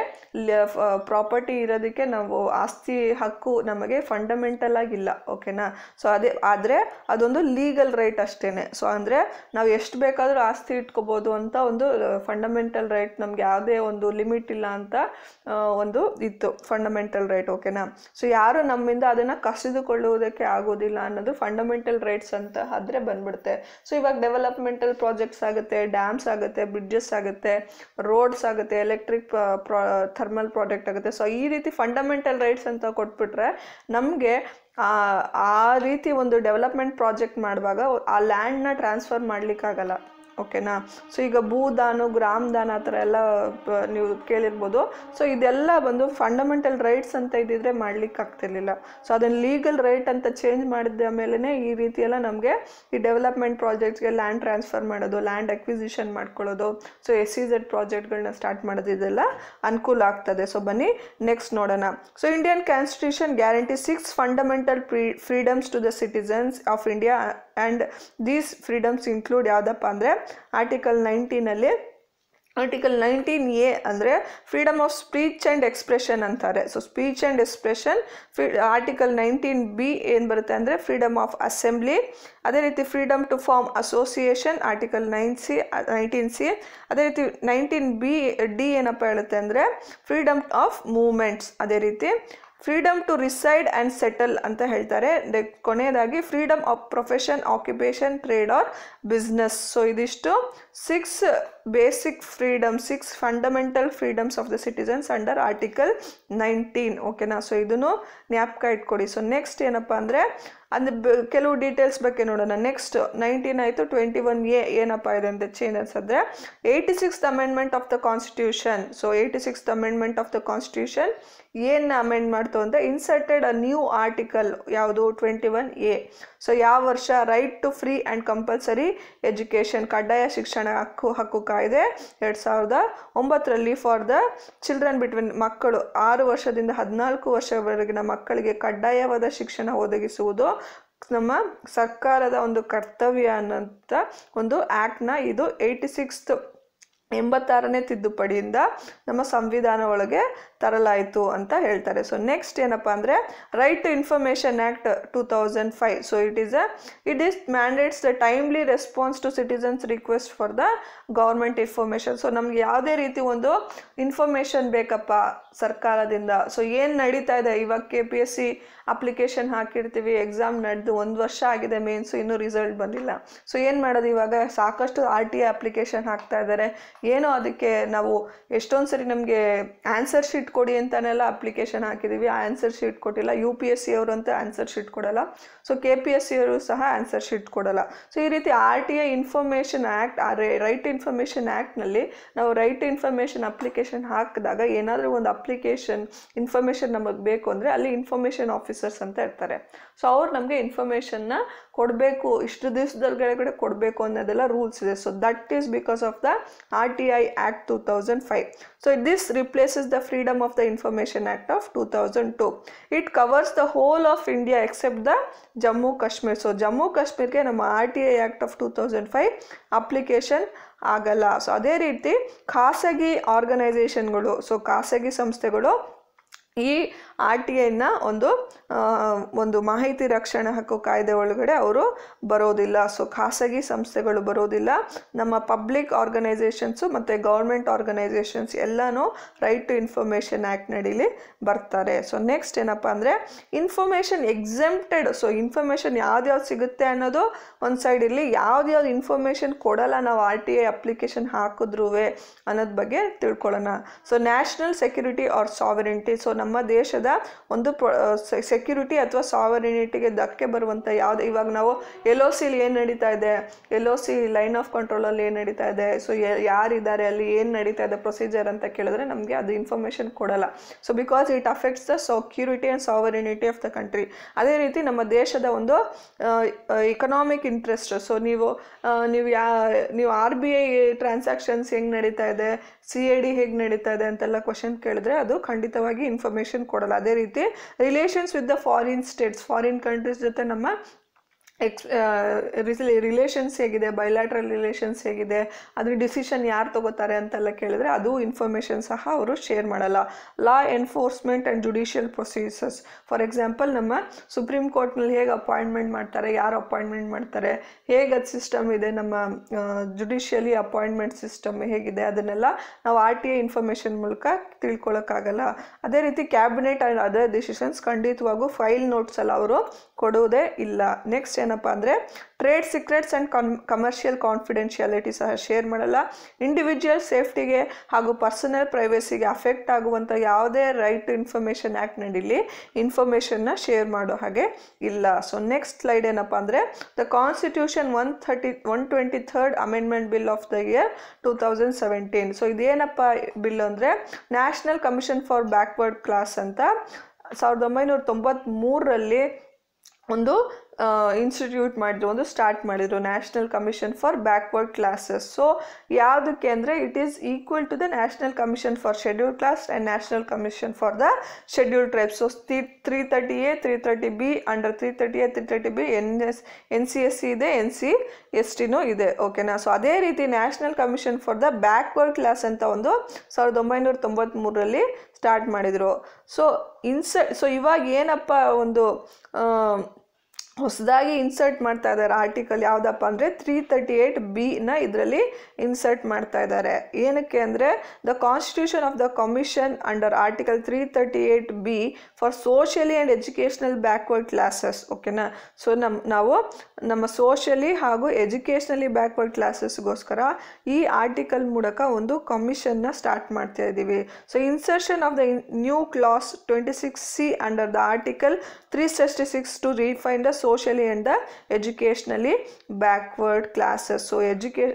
property ಇರೋದಕ್ಕೆ ನಾವು ಆಸ್ತಿ ಹಕ್ಕು ನಮಗೆ fundamental ಆಗಿಲ್ಲ ಓಕೆನಾ so ಅದೇ ಆದರೆ ಅದೊಂದು ಲೀಗಲ್ ರೈಟ್ ಅಷ್ಟೇನೆ ಸೊ ಅಂದರೆ ನಾವು ಎಷ್ಟು ಬೇಕಾದರೂ ಆಸ್ತಿ ಇಟ್ಕೋಬೋದು ಅಂತ ಒಂದು ಫಂಡಮೆಂಟಲ್ ರೈಟ್ ನಮಗೆ ಯಾವುದೇ ಒಂದು ಲಿಮಿಟ್ ಇಲ್ಲ ಅಂತ ಆ, ಒಂದು ಇತ್ತು ಫಂಡಮೆಂಟಲ್ ರೈಟ್ ಓಕೆನಾ ಸೊ ಯಾರು ನಮ್ಮಿಂದ ಅದನ್ನು ಕಸಿದುಕೊಳ್ಳುವುದಕ್ಕೆ ಆಗೋದಿಲ್ಲ ಅನ್ನೋದು ಫಂಡಮೆಂಟಲ್ ರೈಟ್ಸ್ ಅಂತ ಆದರೆ ಬಂದ್ಬಿಡುತ್ತೆ ಸೊ ಇವಾಗ ಡೆವಲಪ್ಮೆಂಟಲ್ ಪ್ರಾಜೆಕ್ಟ್ಸ್ ಆಗುತ್ತೆ ಡ್ಯಾಮ್ಸ್ ಆಗುತ್ತೆ ಬ್ರಿಡ್ಜಸ್ ಆಗುತ್ತೆ ರೋಡ್ಸ್ ಆಗುತ್ತೆ ಎಲೆಕ್ಟ್ರಿಕ್ ಥರ್ಮಲ್ ಪ್ರಾಡಕ್ಟ್ ಆಗುತ್ತೆ ಸೊ ಈ ರೀತಿ ಫಂಡಮೆಂಟಲ್ ರೈಟ್ಸ್ ಅಂತ ಕೊಟ್ಬಿಟ್ರೆ ನಮಗೆ ಆ ಆ ರೀತಿ ಒಂದು ಡೆವಲಪ್ಮೆಂಟ್ ಪ್ರಾಜೆಕ್ಟ್ ಮಾಡುವಾಗ ಆ ಲ್ಯಾಂಡ್ನ ಟ್ರಾನ್ಸ್ಫರ್ ಮಾಡಲಿಕ್ಕಾಗಲ್ಲ ಓಕೆನಾ ಸೊ ಈಗ ಭೂದಾನು ಗ್ರಾಮ್ ದಾನ ಆ ಥರ ಎಲ್ಲ ಪ- ನೀವು ಕೇಳಿರ್ಬೋದು ಸೊ ಇದೆಲ್ಲ ಬಂದು ಫಂಡಮೆಂಟಲ್ ರೈಟ್ಸ್ ಅಂತ ಇದ್ದಿದ್ರೆ ಮಾಡ್ಲಿಕ್ಕೆ ಆಗ್ತಿರ್ಲಿಲ್ಲ ಸೊ ಅದನ್ನು ಲೀಗಲ್ ರೈಟ್ ಅಂತ ಚೇಂಜ್ ಮಾಡಿದ ಮೇಲೇ ಈ ರೀತಿ ಎಲ್ಲ ನಮಗೆ ಈ ಡೆವಲಪ್ಮೆಂಟ್ ಪ್ರಾಜೆಕ್ಟ್ಸ್ಗೆ ಲ್ಯಾಂಡ್ ಟ್ರಾನ್ಸ್ಫರ್ ಮಾಡೋದು ಲ್ಯಾಂಡ್ ಅಕ್ವಿಸಿಷನ್ ಮಾಡ್ಕೊಳ್ಳೋದು ಸೊ ಎಸ್ ಸಿ ಝೆಡ್ ಪ್ರಾಜೆಕ್ಟ್ಗಳನ್ನ ಸ್ಟಾರ್ಟ್ ಮಾಡೋದು ಇದೆಲ್ಲ ಅನುಕೂಲ ಆಗ್ತದೆ ಸೊ ಬನ್ನಿ ನೆಕ್ಸ್ಟ್ ನೋಡೋಣ so Indian constitution guarantee six fundamental freedoms to the citizens of India and these freedoms include ಯಾವುದಪ್ಪ ಅಂದರೆ ಆರ್ಟಿಕಲ್ ನೈನ್ಟೀನಲ್ಲಿ ಆರ್ಟಿಕಲ್ ನೈನ್ಟೀನ್ ಎ ಅಂದರೆ freedom of speech and expression ಅಂತಾರೆ so speech and expression free article nineteen B ಏನು ಬರುತ್ತೆ ಅಂದರೆ freedom of assembly ಅದೇ ರೀತಿ freedom to form association article nine C nineteen C ಅದೇ ರೀತಿ ನೈನ್ಟೀನ್ ಬಿ ಡಿ ಏನಪ್ಪ ಹೇಳುತ್ತೆ ಅಂದರೆ ಫ್ರೀಡಮ್ ಆಫ್ ಮೂಮೆಂಟ್ಸ್ ಅದೇ ರೀತಿ freedom to reside and settle ಅಂತ ಹೇಳ್ತಾರೆ ದೆ ಕೊನೆಯದಾಗಿ freedom of profession occupation trade or business so ಇದಿಷ್ಟು six basic freedom six fundamental freedoms of the citizens under article nineteen ಓಕೆನಾ ಸೊ ಇದನ್ನು ಜ್ಞಾಪಕ ಇಟ್ಕೊಡಿ ಸೊ ನೆಕ್ಸ್ಟ್ ಏನಪ್ಪ ಅಂದರೆ ಅದು ಬ- ಕೆಲವು ಡೀಟೇಲ್ಸ್ ಬಗ್ಗೆ ನೋಡೋಣ ನೆಕ್ಸ್ಟ್ ನೈನ್ಟೀನ್ ಆಯಿತು ಟ್ವೆಂಟಿ ಒನ್ ಎ ಏನಪ್ಪ ಇದೆ ಅಂತ ಚೇಂಜಸ್ ಅಂದರೆ eighty sixth amendment of the constitution so eighty sixth amendment of the constitution ಏನು ಅಮೆಂಡ್ ಮಾಡ್ತು ಅಂದರೆ ಇನ್ಸರ್ಟೆಡ್ ಅ ನ್ಯೂ ಆರ್ಟಿಕಲ್ ಯಾವುದು ಟ್ವೆಂಟಿ ಒನ್ ಎ ಸೊ ಯಾವ ವರ್ಷ right to free and compulsory education ಕಡ್ಡಾಯ ಶಿಕ್ಷಣ ಹಕ್ಕು ಹಕ್ಕು ಕಾಯ್ದೆ ಎರಡು ಸಾವಿರದ ಒಂಬತ್ತರಲ್ಲಿ ಫಾರ್ ದ ಚಿಲ್ಡ್ರನ್ ಬಿಟ್ವೀನ್ ಮಕ್ಕಳು ಆರು ವರ್ಷದಿಂದ ಹದಿನಾಲ್ಕು ವರ್ಷವರೆಗಿನ ಮಕ್ಕಳಿಗೆ ಕಡ್ಡಾಯವಾದ ಶಿಕ್ಷಣ ಒದಗಿಸುವುದು ನಮ್ಮ ಸರ್ಕಾರದ ಒಂದು ಕರ್ತವ್ಯ ಅನ್ನೋಂಥ ಒಂದು ಆ್ಯಕ್ಟ್ನ ಇದು ಏಯ್ಟಿ ಸಿಕ್ಸ್ತ್ ಎಂಬತ್ತಾರನೇ ತಿದ್ದುಪಡಿಯಿಂದ ನಮ್ಮ ಸಂವಿಧಾನ ಒಳಗೆ ತರಲಾಯಿತು ಅಂತ ಹೇಳ್ತಾರೆ ಸೊ ನೆಕ್ಸ್ಟ್ ಏನಪ್ಪ ಅಂದರೆ right to information act two thousand five so it is a it is mandates the timely response to citizens request for the government information so ನಮ್ಗೆ ಯಾವುದೇ ರೀತಿ ಒಂದು ಇನ್ಫಾರ್ಮೇಷನ್ ಬೇಕಪ್ಪ ಸರ್ಕಾರದಿಂದ ಸೊ ಏನು ನಡೀತಾ ಇದೆ ಇವಾಗ K P S C application ಹಾಕಿರ್ತೀವಿ ಎಕ್ಸಾಮ್ ನಡೆದು ಒಂದು ವರ್ಷ ಆಗಿದೆ ಮೇನ್ಸು ಇನ್ನೂ ರಿಸಲ್ಟ್ ಬಂದಿಲ್ಲ ಸೊ ಏನು ಮಾಡೋದು ಇವಾಗ ಸಾಕಷ್ಟು ಆರ್ ಟಿ ಅಪ್ಲಿಕೇಶನ್ ಹಾಕ್ತಾ ಇದ್ದಾರೆ ಏನೋ ಅದಕ್ಕೆ ನಾವು ಎಷ್ಟೊಂದು ಸರಿ ನಮಗೆ ಆನ್ಸರ್ ಶೀಟ್ ಕೊಡಿ ಅಂತಾನೆಲ್ಲ ಅಪ್ಲಿಕೇಶನ್ ಹಾಕಿದ್ದೀವಿ ಆ ಆನ್ಸರ್ ಶೀಟ್ ಕೊಟ್ಟಿಲ್ಲ ಯು ಪಿ ಎಸ್ ಸಿ ಅವರು ಅಂತ ಆನ್ಸರ್ ಶೀಟ್ ಕೊಡಲ್ಲ so K P S C ಅವರು ಸಹ ಆನ್ಸರ್ ಶೀಟ್ ಕೊಡಲ್ಲ ಸೊ ಈ ರೀತಿ R T I information act right information ಆ್ಯಕ್ಟ್ನಲ್ಲಿ ನಾವು ರೈಟ್ ಇನ್ಫಾರ್ಮೇಷನ್ ಅಪ್ಲಿಕೇಶನ್ ಹಾಕಿದಾಗ ಏನಾದರೂ ಒಂದು ಅಪ್ಲಿಕೇಶನ್ ಇನ್ಫಾರ್ಮೇಷನ್ ನಮಗೆ ಬೇಕು ಅಂದರೆ ಅಲ್ಲಿ ಇನ್ಫಾರ್ಮೇಷನ್ ಆಫೀಸರ್ಸ್ ಅಂತ ಇರ್ತಾರೆ ಸೊ ಅವ್ರು ನಮಗೆ ಇನ್ಫಾರ್ಮೇಷನ್ನ ಕೊಡಬೇಕು ಇಷ್ಟು ದಿವಸದೊಳಗಡೆ ಕೊಡಬೇಕು ಅನ್ನೋದೆಲ್ಲ ರೂಲ್ಸ್ ಇದೆ so that is because of the R T I act two thousand five so this replaces the freedom of the information act of two thousand two it covers the whole of India except the Jammu Kashmir so Jammu ಕಾಶ್ಮೀರ್ಗೆ ನಮ್ಮ R T I act of two thousand five application ಆಗಲ್ಲ so ಅದೇ ರೀತಿ ಖಾಸಗಿ ಆರ್ಗನೈಸೇಷನ್ಗಳು so ಖಾಸಗಿ ಸಂಸ್ಥೆಗಳು ಈ R T ಐನ ಒಂದು ಆ, ಒಂದು ಮಾಹಿತಿ ರಕ್ಷಣಾ ಹಕ್ಕು ಕಾಯ್ದೆ ಒಳಗಡೆ ಅವರು ಬರೋದಿಲ್ಲ ಸೊ ಖಾಸಗಿ ಸಂಸ್ಥೆಗಳು ಬರೋದಿಲ್ಲ ನಮ್ಮ ಪಬ್ಲಿಕ್ ಆರ್ಗನೈಸೇಷನ್ಸು ಮತ್ತು ಗೌರ್ಮೆಂಟ್ ಆರ್ಗನೈಸೇಷನ್ಸ್ ಎಲ್ಲನೂ ರೈಟ್ ಟು ಇನ್ಫಾರ್ಮೇಷನ್ ಆ್ಯಕ್ಟ್ ನಡೀಲಿ ಬರ್ತಾರೆ ಸೊ ನೆಕ್ಸ್ಟ್ ಏನಪ್ಪ ಅಂದರೆ ಇನ್ಫಾರ್ಮೇಷನ್ ಎಕ್ಸೆಂಪ್ಟೆಡ್ ಸೊ ಇನ್ಫಾರ್ಮೇಷನ್ ಯಾವ್ದ್ಯಾವ್ದು ಸಿಗುತ್ತೆ ಅನ್ನೋದು ಒಂದು ಸೈಡ್ ಇರಲಿ ಯಾವ್ದ್ಯಾವ್ದು ಇನ್ಫಾರ್ಮೇಷನ್ ಕೊಡಲ್ಲ ನಾವು ಆರ್ ಟಿ ಐ ಅಪ್ಲಿಕೇಶನ್ ಹಾಕಿದ್ರೂ ಅನ್ನೋದ್ ಬಗ್ಗೆ ತಿಳ್ಕೊಳ್ಳೋಣ so national security or sovereignty so ನಮ್ಮ ದೇಶದ ಒಂದು ಸೆಕ್ಯೂರಿಟಿ ಅಥವಾ ಸಾವರಿನಿಟಿಗೆ ಧಕ್ಕೆ ಬರುವಂಥ ಯಾವುದೇ ಇವಾಗ ನಾವು ಎಲ್ ಒ ಸಿಲಿ ಏನು ನಡೀತಾ ಇದೆ L O C line of ಕಂಟ್ರೋಲಲ್ಲಿ ಏನು ನಡೀತಾ ಇದೆ ಸೊ ಯಾರಿದ್ದಾರೆ ಅಲ್ಲಿ ಏನು ನಡೀತಾ ಇದೆ ಪ್ರೊಸೀಜರ್ ಅಂತ ಕೇಳಿದ್ರೆ ನಮಗೆ ಅದು ಇನ್ಫಾರ್ಮೇಷನ್ ಕೊಡಲ್ಲ so because it affects the security and sovereignty of the country ಅದೇ ರೀತಿ ನಮ್ಮ ದೇಶದ ಒಂದು ಇಕನಾಮಿಕ್ ಇಂಟ್ರೆಸ್ಟ್ ಸೊ ನೀವು ಆ, ನೀವು ಯಾ ನೀವು ಆರ್ ಬಿ ಐ ಟ್ರಾನ್ಸಾಕ್ಷನ್ಸ್ ಹೆಂಗೆ ನಡೀತಾ ಇದೆ ಸಿ ಐ ಡಿ ಹೇಗೆ ನಡೀತಾ ಇದೆ ಅಂತೆಲ್ಲ ಕ್ವಶನ್ ಕೇಳಿದ್ರೆ ಅದು ಖಂಡಿತವಾಗಿ ಇನ್ಫಾರ್ಮೇಷನ್ ಕೊಡಲ್ಲ ಅದೇ ರೀತಿ relations with the foreign states foreign countries ಜೊತೆ ನಮ್ಮ ಎಕ್ಸ್ ರಿಲೇಷನ್ಸ್ ಹೇಗಿದೆ ಬೈಲ್ಯಾಟ್ರಲ್ ರಿಲೇಷನ್ಸ್ ಹೇಗಿದೆ ಅದ್ರ ಡಿಸಿಷನ್ ಯಾರು ತಗೋತಾರೆ ಅಂತೆಲ್ಲ ಕೇಳಿದ್ರೆ ಅದು ಇನ್ಫಾರ್ಮೇಷನ್ ಸಹ ಅವರು ಶೇರ್ ಮಾಡಲ್ಲ law enforcement and judicial procedures for example ನಮ್ಮ ಸುಪ್ರೀಂ ಕೋರ್ಟ್ನಲ್ಲಿ ಹೇಗೆ ಅಪಾಯಿಂಟ್ಮೆಂಟ್ ಮಾಡ್ತಾರೆ ಯಾರು ಅಪಾಯಿಂಟ್ಮೆಂಟ್ ಮಾಡ್ತಾರೆ ಹೇಗೆ ಅದು ಸಿಸ್ಟಮ್ ಇದೆ ನಮ್ಮ ಜುಡಿಷಿಯಲಿ ಅಪಾಯಿಂಟ್ಮೆಂಟ್ ಸಿಸ್ಟಮ್ ಹೇಗಿದೆ ಅದನ್ನೆಲ್ಲ ನಾವು ಆರ್ ಟಿ ಐ ಇನ್ಫಾರ್ಮೇಷನ್ ಮೂಲಕ ತಿಳ್ಕೊಳ್ಳೋಕ್ಕಾಗಲ್ಲ ಅದೇ ರೀತಿ ಕ್ಯಾಬಿನೆಟ್ ಆ್ಯಂಡ್ ಅದರ್ ಡಿಸಿಷನ್ಸ್ ಖಂಡಿತವಾಗೂ ಫೈಲ್ ನೋಟ್ಸ್ ಎಲ್ಲ ಅವರು ಕೊಡುವುದೇ ಇಲ್ಲ ನೆಕ್ಸ್ಟ್ ಏನಪ್ಪ ಅಂದರೆ ಟ್ರೇಡ್ ಸೀಕ್ರೆಟ್ಸ್ ಆ್ಯಂಡ್ ಕನ್ ಕಮರ್ಷಿಯಲ್ ಕಾನ್ಫಿಡೆನ್ಷಿಯಾಲಿಟಿ ಸಹ ಶೇರ್ ಮಾಡಲ್ಲ ಇಂಡಿವಿಜುವಲ್ ಸೇಫ್ಟಿಗೆ ಹಾಗೂ ಪರ್ಸನಲ್ ಪ್ರೈವೇಸಿಗೆ ಅಫೆಕ್ಟ್ ಆಗುವಂಥ ಯಾವುದೇ ರೈಟ್ ಟು ಇನ್ಫಾರ್ಮೇಷನ್ ಆ್ಯಕ್ಟ್ ನಡೀಲಿ ಇನ್ಫಾರ್ಮೇಷನ್ನ ಶೇರ್ ಮಾಡೋ ಹಾಗೆ ಇಲ್ಲ ಸೊ ನೆಕ್ಸ್ಟ್ ಸ್ಲೈಡ್ ಏನಪ್ಪ ಅಂದರೆ the constitution one thirty one twenty third amendment bill of the year two thousand seventeen so ಇದೇನಪ್ಪ ಬಿಲ್ ಅಂದರೆ national commission for backward class ಅಂತ ಸಾವಿರದ ಒಂಬೈನೂರ ತೊಂಬತ್ತ್ಮೂರರಲ್ಲಿ ಒಂದು ಇನ್ಸ್ಟಿಟ್ಯೂಟ್ ಮಾಡಿದ್ರು ಒಂದು ಸ್ಟಾರ್ಟ್ ಮಾಡಿದ್ರು national commission for backward classes so ಯಾವುದಕ್ಕೆ ಅಂದರೆ it is equal to the national commission for schedule class and national commission for the schedule tribes so three three thirty A three thirty B under three thirty A three thirty B N S N C S C ಇದೆ N C S ಟಿನೂ ಇದೆ ಓಕೆನಾ so ಅದೇ ರೀತಿ national commission for the backward class ಅಂತ ಒಂದು ಸಾವಿರದ ಒಂಬೈನೂರ ತೊಂಬತ್ತ್ಮೂರರಲ್ಲಿ ಸ್ಟಾರ್ಟ್ ಮಾಡಿದರು ಸೊ ಇನ್ಸ ಸೊ ಇವಾಗ ಏನಪ್ಪ ಒಂದು ಆ, ಹೊಸದಾಗಿ ಇನ್ಸರ್ಟ್ ಮಾಡ್ತಾ ಇದ್ದಾರೆ ಆರ್ಟಿಕಲ್ ಯಾವುದಪ್ಪ ಅಂದರೆ ತ್ರೀ ತರ್ಟಿ ಏಯ್ಟ್ ಬಿನ ಇದರಲ್ಲಿ ಇನ್ಸರ್ಟ್ ಮಾಡ್ತಾ ಇದ್ದಾರೆ ಏನಕ್ಕೆ ಅಂದರೆ the constitution of the commission under article three thirty eight B for socially and educational backward classes ಓಕೆನಾ ಸೊ ನಮ್ಮ ನಾವು ನಮ್ಮ ಸೋಷಿಯಲಿ ಹಾಗೂ ಎಜುಕೇಷ್ನಲಿ ಬ್ಯಾಕ್ವರ್ಡ್ ಕ್ಲಾಸಸ್ಗೋಸ್ಕರ ಈ ಆರ್ಟಿಕಲ್ ಮೂಲಕ ಒಂದು ಕಮಿಷನ್ನ ಸ್ಟಾರ್ಟ್ ಮಾಡ್ತಾ ಇದ್ದೀವಿ so insertion of the new clause twenty six C under the article three sixty six to refine the socially and the educationally backward classes so ಎಜುಕೇ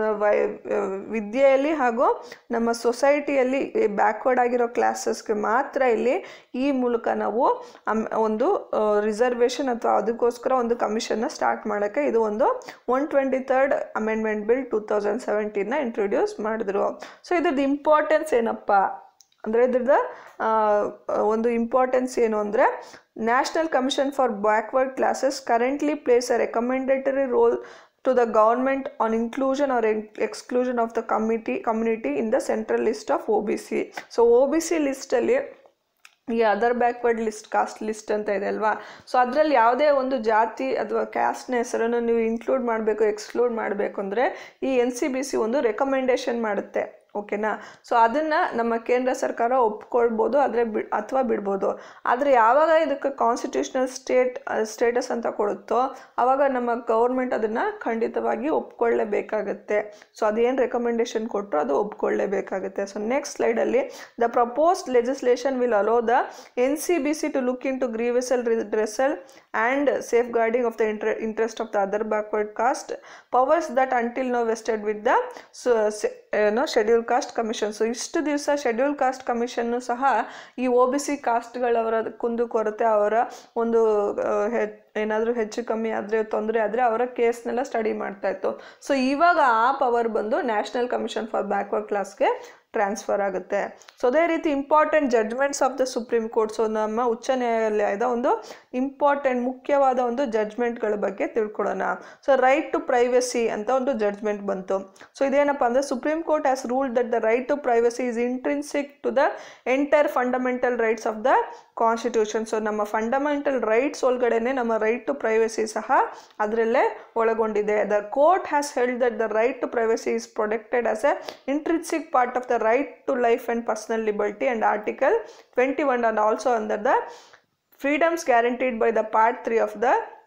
ವಿದ್ಯೆಯಲ್ಲಿ ಹಾಗೂ ನಮ್ಮ ಸೊಸೈಟಿಯಲ್ಲಿ ಬ್ಯಾಕ್ವರ್ಡ್ ಆಗಿರೋ ಕ್ಲಾಸಸ್ಗೆ ಮಾತ್ರ ಇಲ್ಲಿ ಈ ಮೂಲಕ ನಾವು ಅಮ್- ಒಂದು ರಿಸರ್ವೇಷನ್ ಅಥವಾ ಅದಕ್ಕೋಸ್ಕರ ಒಂದು ಕಮಿಷನ್ನ ಸ್ಟಾರ್ಟ್ ಮಾಡೋಕ್ಕೆ ಇದು ಒಂದು one twenty third amendment bill two thousand ಸೆವೆಂಟೀನ್ನ ಇಂಟ್ರೊಡ್ಯೂಸ್ ಮಾಡಿದ್ರು ಸೊ ಇದ್ರದ್ದು ಇಂಪಾರ್ಟೆನ್ಸ್ ಏನಪ್ಪ ಅಂದರೆ ಇದ್ರದ್ದು ಆ, ಒಂದು ಇಂಪಾರ್ಟೆನ್ಸ್ ಏನು ಅಂದರೆ national commission for backward classes currently place a recommendatory role to the government on inclusion or ex- exclusion of the committee community in the central list of OBC. So O B C ಲಿಸ್ಟಲ್ಲಿ ಈ other backward list caste list ಅಂತ ಇದೆ ಅಲ್ವಾ so ಅದರಲ್ಲಿ ಯಾವುದೇ ಒಂದು ಜಾತಿ ಅಥವಾ ಕ್ಯಾಸ್ಟ್ನ ಹೆಸರನ್ನು ನೀವು ಇನ್ಕ್ಲೂಡ್ ಮಾಡಬೇಕು ಎಕ್ಸ್ಕ್ಲೂಡ್ ಮಾಡಬೇಕು ಅಂದರೆ ಈ ಎನ್ ಸಿ ಬಿ ಸಿ ಒಂದು ರೆಕಮೆಂಡೇಶನ್ ಮಾಡುತ್ತೆ ಓಕೆನಾ ಸೊ ಅದನ್ನು ನಮ್ಮ ಕೇಂದ್ರ ಸರ್ಕಾರ ಒಪ್ಕೊಳ್ಬೋದು ಆದರೆ ಬಿ ಅಥವಾ ಬಿಡ್ಬೋದು ಆದರೆ ಯಾವಾಗ ಇದಕ್ಕೆ ಕಾನ್ಸ್ಟಿಟ್ಯೂಷನಲ್ ಸ್ಟೇಟ್ ಸ್ಟೇಟಸ್ ಅಂತ ಕೊಡುತ್ತೋ ಆವಾಗ ನಮ್ಮ ಗೌರ್ಮೆಂಟ್ ಅದನ್ನು ಖಂಡಿತವಾಗಿ ಒಪ್ಕೊಳ್ಳೇಬೇಕಾಗತ್ತೆ ಸೊ ಅದೇನು ರೆಕಮೆಂಡೇಶನ್ ಕೊಟ್ಟರು ಅದು ಒಪ್ಕೊಳ್ಳೇಬೇಕಾಗುತ್ತೆ ಸೊ ನೆಕ್ಸ್ಟ್ ಸ್ಲೈಡಲ್ಲಿ the proposed legislation will allow the N C B C to look in to grievance redressal and safeguarding of the ಇಂಟ್ರ interest of the other backward caste powers that until no vested with the ಏನೋ schedule caste commission so ಇಷ್ಟು ದಿವಸ schedule caste commission ಸಹ ಈ ಒ B C ಕಾಸ್ಟ್ಗಳವರ ಕುಂದು ಕೊರತೆ ಅವರ ಒಂದು ಏನಾದರೂ ಹೆಚ್ಚು ಕಮ್ಮಿ ಆದರೆ ತೊಂದರೆ ಆದರೆ ಅವರ ಕೇಸ್ನೆಲ್ಲ ಸ್ಟಡಿ ಮಾಡ್ತಾ ಇತ್ತು ಸೊ ಇವಾಗ ಆ ಪವರ್ ಬಂದು ನ್ಯಾಷನಲ್ ಕಮಿಷನ್ ಫಾರ್ ಬ್ಯಾಕ್ವರ್ಡ್ ಕ್ಲಾಸ್ಗೆ ಟ್ರಾನ್ಸ್ಫರ್ ಆಗುತ್ತೆ ಸೊ ಅದೇ ರೀತಿ important judgments of the supreme court so ನಮ್ಮ ಉಚ್ಚ ನ್ಯಾಯಾಲಯದ ಒಂದು ಇಂಪಾರ್ಟೆಂಟ್ ಮುಖ್ಯವಾದ ಒಂದು ಜಡ್ಜ್ಮೆಂಟ್ಗಳ ಬಗ್ಗೆ ತಿಳ್ಕೊಳ್ಳೋಣ ಸೊ ರೈಟ್ ಟು ಪ್ರೈವಸಿ ಅಂತ ಒಂದು ಜಡ್ಜ್ಮೆಂಟ್ ಬಂತು ಸೊ ಇದೇನಪ್ಪ ಅಂದರೆ supreme court has ruled that the right to privacy is intrinsic to the entire fundamental rights of the constitution so ನಮ್ಮ ಫಂಡಮೆಂಟಲ್ ರೈಟ್ಸ್ ಒಳಗಡೆನೆ ನಮ್ಮ ರೈಟ್ ಟು ಪ್ರೈವಸಿ ಸಹ ಅದರಲ್ಲೇ ಒಳಗೊಂಡಿದೆ the court has held that the right to privacy is protected as a intrinsic part of the right to life and personal liberty and article twenty one and also under the freedoms guaranteed by the part 3 of the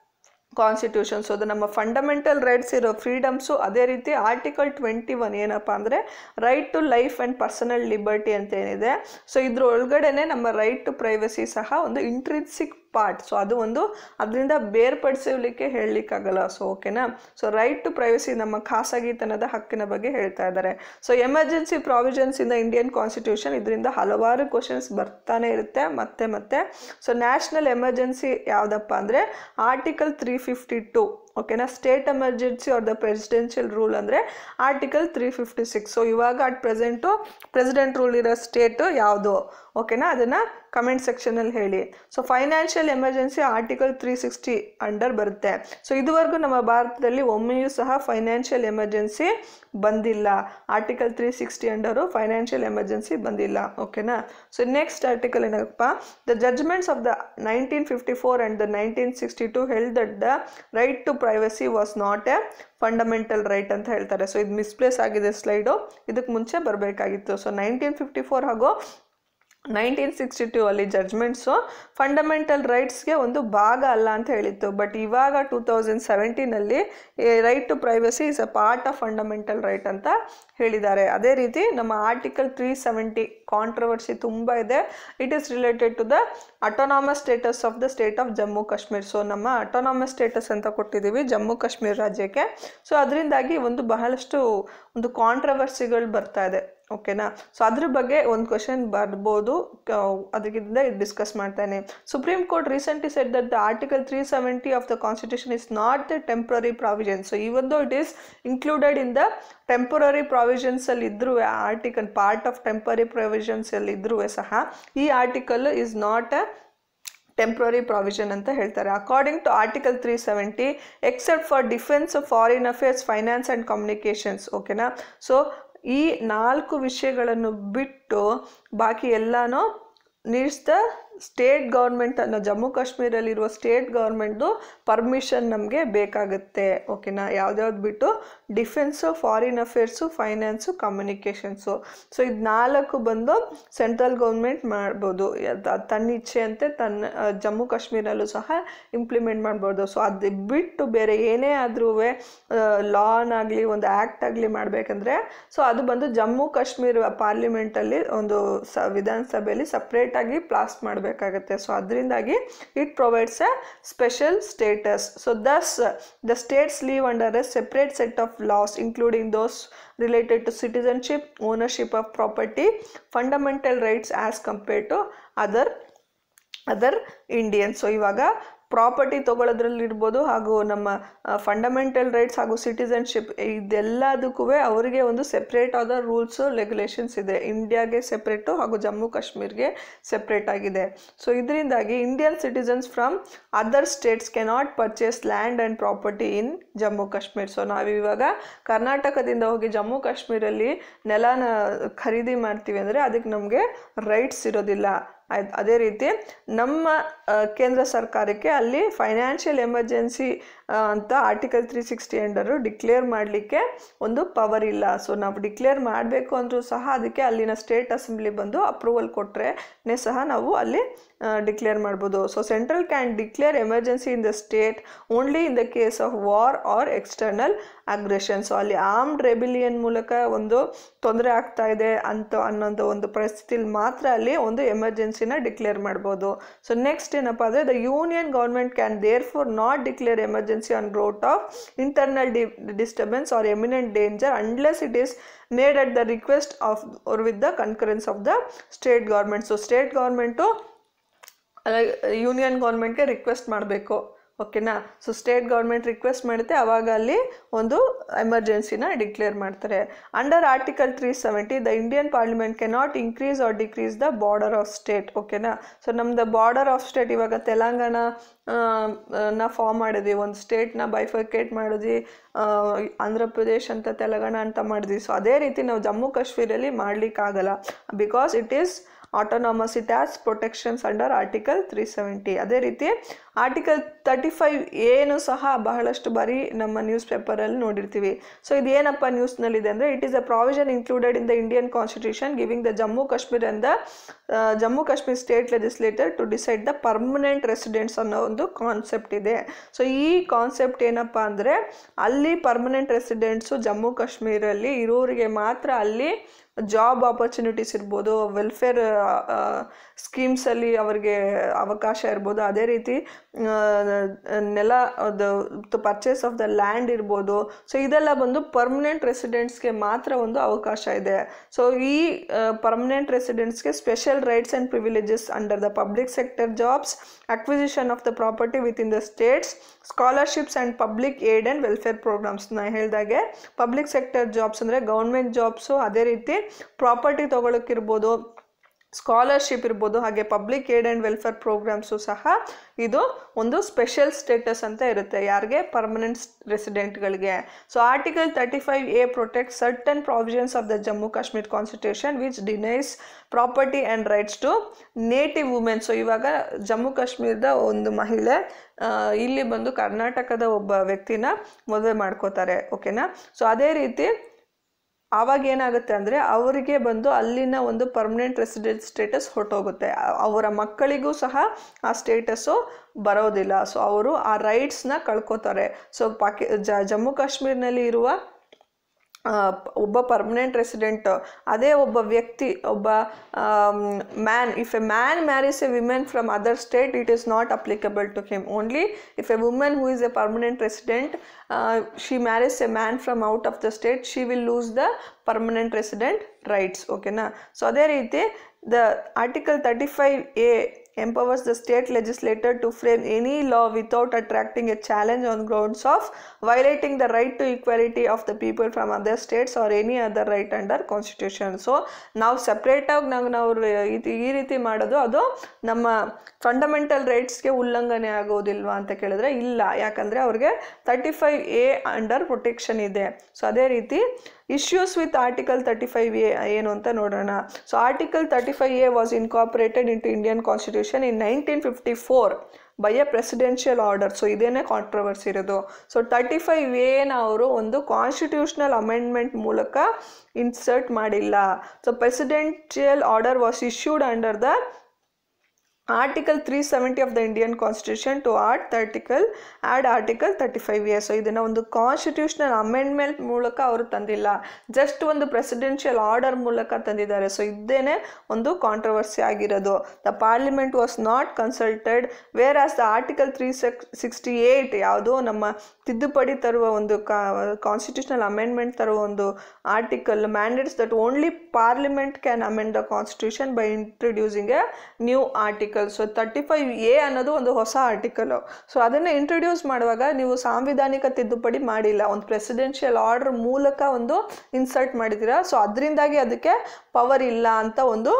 constitution so ಅದು ನಮ್ಮ fundamental rights ಇರೋ ಫ್ರೀಡಮ್ಸು ಅದೇ ರೀತಿ article twenty one ಏನಪ್ಪ ಅಂದರೆ right to life and personal liberty ಅಂತ ಏನಿದೆ so ಇದ್ರ ಒಳಗಡೆನೆ ನಮ್ಮ ರೈಟ್ ಟು ಪ್ರೈವಸಿ ಸಹ ಒಂದು ಇಂಟ್ರಿನ್ಸಿಕ್ ಪಾರ್ಟ್ ಸೊ ಅದು ಒಂದು ಅದರಿಂದ ಬೇರ್ಪಡಿಸಲಿಕ್ಕೆ ಹೇಳಲಿಕ್ಕಾಗಲ್ಲ ಸೊ ಓಕೆನಾ ಸೊ ರೈಟ್ ಟು ಪ್ರೈವಸಿ ನಮ್ಮ ಖಾಸಗಿತನದ ಹಕ್ಕಿನ ಬಗ್ಗೆ ಹೇಳ್ತಾ ಇದ್ದಾರೆ so emergency provisions in the Indian constitution ಇದರಿಂದ ಹಲವಾರು ಕ್ವಶನ್ಸ್ ಬರ್ತಾನೆ ಇರುತ್ತೆ ಮತ್ತೆ ಮತ್ತೆ ಸೊ ನ್ಯಾಷನಲ್ ಎಮರ್ಜೆನ್ಸಿ ಯಾವುದಪ್ಪ ಅಂದರೆ ಆರ್ಟಿಕಲ್ ತ್ರೀ ಫಿಫ್ಟಿ ಟು ಓಕೆನಾ state emergency or the presidential rule ಅಂದರೆ article three fifty six so ಇವಾಗ ಅಟ್ ಪ್ರೆಸೆಂಟು ಪ್ರೆಸಿಡೆಂಟ್ ರೂಲ್ ಇರೋ ಸ್ಟೇಟು ಯಾವುದು ಓಕೆನಾ ಅದನ್ನು ಕಮೆಂಟ್ ಸೆಕ್ಷನಲ್ಲಿ ಹೇಳಿ so financial emergency article three sixty under ಬರುತ್ತೆ ಸೊ ಇದುವರೆಗೂ ನಮ್ಮ ಭಾರತದಲ್ಲಿ ಒಮ್ಮೆಯೂ ಸಹ ಫೈನಾನ್ಷಿಯಲ್ ಎಮರ್ಜೆನ್ಸಿ ಬಂದಿಲ್ಲ article three sixty under financial emergency ಬಂದಿಲ್ಲ ಓಕೆನಾ ಸೊ ನೆಕ್ಸ್ಟ್ ಆರ್ಟಿಕಲ್ ಏನಪ್ಪ the judgments of the nineteen fifty four and the nineteen sixty two held that the right to privacy was not a fundamental right ಅಂತ ಹೇಳ್ತಾರೆ so ಇದು misplace ಆಗಿದೆ slide ಇದಕ್ಕೆ ಮುಂಚೆ ಬರಬೇಕಾಗಿತ್ತು ಸೊ ನೈನ್ಟೀನ್ ಫಿಫ್ಟಿ ಫೋರ್ ಹಾಗೂ nineteen sixty two ಅಲ್ಲಿ judgments fundamental ರೈಟ್ಸ್ಗೆ ಒಂದು ಭಾಗ ಅಲ್ಲ ಅಂತ ಹೇಳಿತ್ತು ಬಟ್ ಇವಾಗ ಟೂ ತೌಸಂಡ್ ಸೆವೆಂಟೀನಲ್ಲಿ right to privacy is a part of fundamental right ಅಂತ ಹೇಳಿದ್ದಾರೆ ಅದೇ ರೀತಿ ನಮ್ಮ ಆರ್ಟಿಕಲ್ ತ್ರೀ ಸೆವೆಂಟಿ ಕಾಂಟ್ರವರ್ಸಿ ತುಂಬ ಇದೆ it is related to the autonomous status of the state of Jammu Kashmir so ನಮ್ಮ ಅಟೋನಾಮಸ್ ಸ್ಟೇಟಸ್ ಅಂತ ಕೊಟ್ಟಿದ್ದೀವಿ ಜಮ್ಮು ಕಾಶ್ಮೀರ್ ರಾಜ್ಯಕ್ಕೆ ಸೊ ಅದರಿಂದಾಗಿ ಒಂದು ಬಹಳಷ್ಟು ಒಂದು ಕಾಂಟ್ರವರ್ಸಿಗಳು ಬರ್ತಾ ಇದೆ ಓಕೆನಾ ಸೊ ಅದ್ರ ಬಗ್ಗೆ ಒಂದು ಕ್ವಶನ್ ಬರ್ಬೋದು ಅದಕ್ಕಿಂತ ಡಿಸ್ಕಸ್ ಮಾಡ್ತಾನೆ supreme court recently said that the article three seventy of the constitution is not the temporary provision so even it is included in the temporary provisions ಅಲ್ಲಿ ಇದ್ರೂ article part of temporary provisions ಅಲ್ಲಿ ಇದ್ರೂ ಸಹ ಈ article is not a temporary provision ಅಂತ ಹೇಳ್ತಾರೆ according to article three seventy except for defence foreign affairs finance and communications ಓಕೆನಾ so ಈ ನಾಲ್ಕು ವಿಷಯಗಳನ್ನು ಬಿಟ್ಟು ಬಾಕಿ ಎಲ್ಲನೂ ನೀಡ್ಸ್ ದ ಸ್ಟೇಟ್ ಗೌರ್ಮೆಂಟ್ ಅನ್ನೋ ಜಮ್ಮು ಕಾಶ್ಮೀರಲ್ಲಿರುವ ಸ್ಟೇಟ್ ಗೌರ್ಮೆಂಟ್ದು ಪರ್ಮಿಷನ್ ನಮಗೆ ಬೇಕಾಗುತ್ತೆ ಓಕೆನಾ ಯಾವ್ದ್ಯಾವ್ದು ಬಿಟ್ಟು defence foreign affairs finance communications so ಇದು ನಾಲ್ಕು ಬಂದು ಸೆಂಟ್ರಲ್ ಗೌರ್ಮೆಂಟ್ ಮಾಡ್ಬೋದು ಅದ್- ಅದ್ ತನ್ನ ಇಚ್ಛೆಯಂತೆ ತನ್ನ ಆ, ಜಮ್ಮು ಕಾಶ್ಮೀರಲ್ಲೂ ಸಹ ಇಂಪ್ಲಿಮೆಂಟ್ ಮಾಡ್ಬೋದು ಸೊ ಅದು ಬಿಟ್ಟು ಬೇರೆ ಏನೇ ಆದ್ರೂ ಲಾನ್ ಆಗಲಿ ಒಂದು ಆ್ಯಕ್ಟ್ ಆಗಲಿ ಮಾಡಬೇಕಂದ್ರೆ ಸೊ ಅದು ಬಂದು ಜಮ್ಮು ಕಾಶ್ಮೀರ ಪಾರ್ಲಿಮೆಂಟಲ್ಲಿ ಒಂದು ಸ ವಿಧಾನಸಭೆಯಲ್ಲಿ ಸಪ್ರೇಟಾಗಿ ಪಾಸ್ ಮಾಡಬೇಕಾಗತ್ತೆ ಸೊ ಅದರಿಂದಾಗಿ it provides a special status so thus the states live under a separate set of laws including those related to citizenship ownership of property fundamental rights as compared to other other Indian so ಇವಾಗ property ತೊಗೊಳೋದ್ರಲ್ಲಿರ್ಬೋದು ಹಾಗೂ ನಮ್ಮ fundamental rights ಹಾಗೂ citizenship ಇದೆಲ್ಲದಕ್ಕೂ ಅವರಿಗೆ ಒಂದು separate ಆದ rules regulations ಇದೆ ಇಂಡಿಯಾಗೆ ಸೆಪ್ರೇಟು ಹಾಗೂ ಜಮ್ಮು ಕಾಶ್ಮೀರ್ಗೆ ಸೆಪ್ರೇಟ್ ಆಗಿದೆ ಸೊ ಇದರಿಂದಾಗಿ Indian citizens from other states cannot purchase land and property in Jammu Kashmir so ನಾವು ಇವಾಗ ಕರ್ನಾಟಕದಿಂದ ಹೋಗಿ ಜಮ್ಮು ಕಾಶ್ಮೀರಲ್ಲಿ ನೆಲನ ಖರೀದಿ ಮಾಡ್ತೀವಿ ಅಂದರೆ ಅದಕ್ಕೆ ನಮಗೆ ರೈಟ್ಸ್ ಇರೋದಿಲ್ಲ ಆಯ್ತು ಅದೇ ರೀತಿ ನಮ್ಮ ಆ, ಕೇಂದ್ರ ಸರ್ಕಾರಕ್ಕೆ ಅಲ್ಲಿ ಫೈನಾನ್ಷಿಯಲ್ ಎಮರ್ಜೆನ್ಸಿ ಅಂತ article three sixty under declare ಮಾಡಲಿಕ್ಕೆ ಒಂದು ಪವರ್ ಇಲ್ಲ ಸೊ ನಾವು ಡಿಕ್ಲೇರ್ ಮಾಡಬೇಕು ಅಂದರೂ ಸಹ ಅದಕ್ಕೆ ಅಲ್ಲಿನ ಸ್ಟೇಟ್ ಅಸೆಂಬ್ಲಿ ಬಂದು ಅಪ್ರೂವಲ್ ಕೊಟ್ಟರೆ ಸಹ ನಾವು ಅಲ್ಲಿ ಡಿಕ್ಲೇರ್ ಮಾಡ್ಬೋದು so central can declare emergency in the state only in the case of war or external aggression so ಅಲ್ಲಿ ಆರ್ಮ್ಡ್ ರೆಬಿಲಿಯನ್ ಮೂಲಕ ಒಂದು ತೊಂದರೆ ಆಗ್ತಾ ಇದೆ ಅಂತ ಅನ್ನೋದು ಒಂದು ಪರಿಸ್ಥಿತಿಲಿ ಮಾತ್ರ ಅಲ್ಲಿ ಒಂದು ಎಮರ್ಜೆನ್ಸಿನ ಡಿಕ್ಲೇರ್ ಮಾಡ್ಬೋದು ಸೊ ನೆಕ್ಸ್ಟ್ ಏನಪ್ಪ ಅಂದರೆ the union government can therefore not declare emergency on ground of internal ಡಿ disturbance or imminent danger unless it is made at the request of or with the concurrence of the state government so state government union ಗೌರ್ಮೆಂಟ್ಗೆ request ಮಾಡಬೇಕು ಓಕೆನಾ so state government request ಮಾಡುತ್ತೆ ಆವಾಗ ಅಲ್ಲಿ ಒಂದು ಎಮರ್ಜೆನ್ಸಿನ declare ಮಾಡ್ತಾರೆ under article three seventy the Indian parliament cannot increase or decrease the border of state ಓಕೆನಾ ಸೊ ನಮ್ದು ಬಾರ್ಡರ್ ಆಫ್ ಸ್ಟೇಟ್ ಇವಾಗ ತೆಲಂಗಾಣ ಆ, ನ ಫಾರ್ಮ್ ಮಾಡಿದ್ವಿ ಒಂದು ಸ್ಟೇಟ್ನ ಬೈಫರ್ಕೇಟ್ ಮಾಡಿದ್ವಿ ಆ, ಆಂಧ್ರ ಪ್ರದೇಶ್ ಅಂತ ತೆಲಂಗಾಣ ಅಂತ ಮಾಡಿದ್ವಿ ಸೊ ಅದೇ ರೀತಿ ನಾವು ಜಮ್ಮು ಕಾಶ್ಮೀರಲ್ಲಿ ಮಾಡಲಿಕ್ಕಾಗಲ್ಲ because it is autonomous it has protections under article three seventy ಅದೇ ರೀತಿ ಆರ್ಟಿಕಲ್ ತರ್ಟಿ ಫೈವ್ ಏನು ಸಹ ಬಹಳಷ್ಟು ಬಾರಿ ನಮ್ಮ ನ್ಯೂಸ್ ಪೇಪರಲ್ಲಿ ನೋಡಿರ್ತೀವಿ ಸೊ ಇದೇನಪ್ಪ ನ್ಯೂಸ್ನಲ್ಲಿದೆ ಅಂದರೆ it is a provision included in the Indian constitution giving the Jammu Kashmir and the Jammu Kashmir state legislator to decide the permanent residents ಅನ್ನೋ ಒಂದು ಕಾನ್ಸೆಪ್ಟ್ ಇದೆ ಸೊ ಈ ಕಾನ್ಸೆಪ್ಟ್ ಏನಪ್ಪ ಅಂದರೆ ಅಲ್ಲಿ ಪರ್ಮನೆಂಟ್ ರೆಸಿಡೆಂಟ್ಸು ಜಮ್ಮು ಕಾಶ್ಮೀರಲ್ಲಿ ಇರೋರಿಗೆ ಮಾತ್ರ ಅಲ್ಲಿ ಜಾಬ್ ಆಪರ್ಚುನಿಟೀಸ್ ಇರ್ಬೋದು ವೆಲ್ಫೇರ್ ಸ್ಕೀಮ್ಸಲ್ಲಿ ಅವರಿಗೆ ಅವಕಾಶ ಇರ್ಬೋದು ಅದೇ ರೀತಿ ಆ, ನೆಲ ಅದು ಪರ್ಚೇಸ್ ಆಫ್ ದ ಲ್ಯಾಂಡ್ ಇರ್ಬೋದು ಸೊ ಇದೆಲ್ಲ ಬಂದು ಪರ್ಮನೆಂಟ್ ರೆಸಿಡೆಂಟ್ಸ್ಗೆ ಮಾತ್ರ ಒಂದು ಅವಕಾಶ ಇದೆ ಸೊ ಈ ಪರ್ಮನೆಂಟ್ ರೆಸಿಡೆಂಟ್ಸ್ಗೆ special rights and privileges under the public sector jobs acquisition of the property within the states scholarships and public aid and welfare programmes ನಾ ಹೇಳ್ದಾಗೆ ಪಬ್ಲಿಕ್ ಸೆಕ್ಟರ್ ಜಾಬ್ಸ್ ಅಂದರೆ ಗೌರ್ಮೆಂಟ್ ಜಾಬ್ಸು ಅದೇ ರೀತಿ property ತೊಗೊಳಕ್ಕಿರ್ಬೋದು scholarship ಇರ್ಬೋದು ಹಾಗೆ public aid and welfare programmes ಸಹ ಇದು ಒಂದು ಸ್ಪೆಷಲ್ ಸ್ಟೇಟಸ್ ಅಂತ ಇರುತ್ತೆ ಯಾರಿಗೆ ಪರ್ಮನೆಂಟ್ ರೆಸಿಡೆಂಟ್ಗಳಿಗೆ so article thirty five A protect certain provisions of the Jammu Kashmir constitution which denies property and rights to native women so ಇವಾಗ ಜಮ್ಮು ಕಾಶ್ಮೀರದ ಒಂದು ಮಹಿಳೆ ಆ, ಇಲ್ಲಿ ಬಂದು ಕರ್ನಾಟಕದ ಒಬ್ಬ ವ್ಯಕ್ತಿನ ಮದುವೆ ಮಾಡ್ಕೋತಾರೆ ಓಕೆನಾ ಸೊ ಅದೇ ರೀತಿ ಆವಾಗ ಏನಾಗುತ್ತೆ ಅಂದರೆ ಅವರಿಗೆ ಬಂದು ಅಲ್ಲಿನ ಒಂದು ಪರ್ಮನೆಂಟ್ ರೆಸಿಡೆಂಟ್ ಸ್ಟೇಟಸ್ ಹೊರಟೋಗುತ್ತೆ ಅ- ಅವರ ಮಕ್ಕಳಿಗೂ ಸಹ ಆ ಸ್ಟೇಟಸ್ಸು ಬರೋದಿಲ್ಲ ಸೊ ಅವರು ಆ ರೈಟ್ಸ್ನ ಕಳ್ಕೊತಾರೆ ಸೊ ಪಾಕಿ ಜ ಜಮ್ಮು ಕಾಶ್ಮೀರ್ನಲ್ಲಿ ಇರುವ ಆ, ಪ- ಒಬ್ಬ ಪರ್ಮನೆಂಟ್ ರೆಸಿಡೆಂಟ್ ಅದೇ ಒಬ್ಬ ವ್ಯಕ್ತಿ ಒಬ್ಬ man if a man marries a women from other state it is not applicable to him only if a women who is a permanent resident she marries a man from out of the state she will lose the permanent resident rights ಓಕೆನಾ so ಅದೇ ರೀತಿ the article thirty five A empowers the state legislator to frame any law without attracting a challenge on grounds of violating the right to equality of the people from other states or any other right under constitution so ನಾವು ಸಪ್ರೇಟಾಗಿ ನಾವು ನಾವು ಇದು ಈ ರೀತಿ ಮಾಡೋದು ಅದು ನಮ್ಮ ಫಂಡಮೆಂಟಲ್ ರೈಟ್ಸ್ಗೆ ಉಲ್ಲಂಘನೆ ಆಗೋದಿಲ್ವಾ ಅಂತ ಕೇಳಿದ್ರೆ ಇಲ್ಲ ಯಾಕಂದರೆ ಅವ್ರಿಗೆ thirty five A under protection ಇದೆ ಸೊ ಅದೇ ರೀತಿ issues with article thirty five A ಏನು ಅಂತ ನೋಡೋಣ so article thirty five A was incorporated into Indian constitution in nineteen fifty four by a presidential order so ಇದೇನೇ controversy ಇರೋದು so thirty five ಎನ ಅವರು ಒಂದು ಕಾನ್ಸ್ಟಿಟ್ಯೂಷನಲ್ ಅಮೆಂಡ್ಮೆಂಟ್ ಮೂಲಕ insert ಮಾಡಿಲ್ಲ so presidential order was issued under the article three seventy of the Indian constitution to art article add article thirty five years so ಇದನ್ನು ಒಂದು constitutional amendment ಮೂಲಕ ಅವರು ತಂದಿಲ್ಲ ಜಸ್ಟ್ ಒಂದು ಪ್ರೆಸಿಡೆನ್ಷಿಯಲ್ ಆರ್ಡರ್ ಮೂಲಕ ತಂದಿದ್ದಾರೆ ಸೊ ಇದೇನೆ ಒಂದು ಕಾಂಟ್ರವರ್ಸಿ ಆಗಿರೋದು the parliament was not consulted whereas the article three sixty eight ಯಾವುದೋ ನಮ್ಮ ತಿದ್ದುಪಡಿ ತರುವ ಒಂದು ಕಾನ್ಸ್ಟಿಟ್ಯೂಷನಲ್ ಅಮೆಂಡ್ಮೆಂಟ್ ತರುವ ಒಂದು article mandates that only parliament can amend the constitution by introducing a new article so thirty five A ಅನ್ನೋದು ಒಂದು ಹೊಸ ಆರ್ಟಿಕಲ್ ಸೊ ಅದನ್ನು ಇಂಟ್ರೊಡ್ಯೂಸ್ ಮಾಡುವಾಗ ನೀವು ಸಾಂವಿಧಾನಿಕ ತಿದ್ದುಪಡಿ ಮಾಡಿಲ್ಲ ಒಂದು ಪ್ರೆಸಿಡೆನ್ಷಿಯಲ್ ಆರ್ಡರ್ ಮೂಲಕ ಒಂದು ಇನ್ಸರ್ಟ್ ಮಾಡಿದ್ದೀರಾ ಸೊ ಅದರಿಂದಾಗಿ ಅದಕ್ಕೆ ಪವರ್ ಇಲ್ಲ ಅಂತ ಒಂದು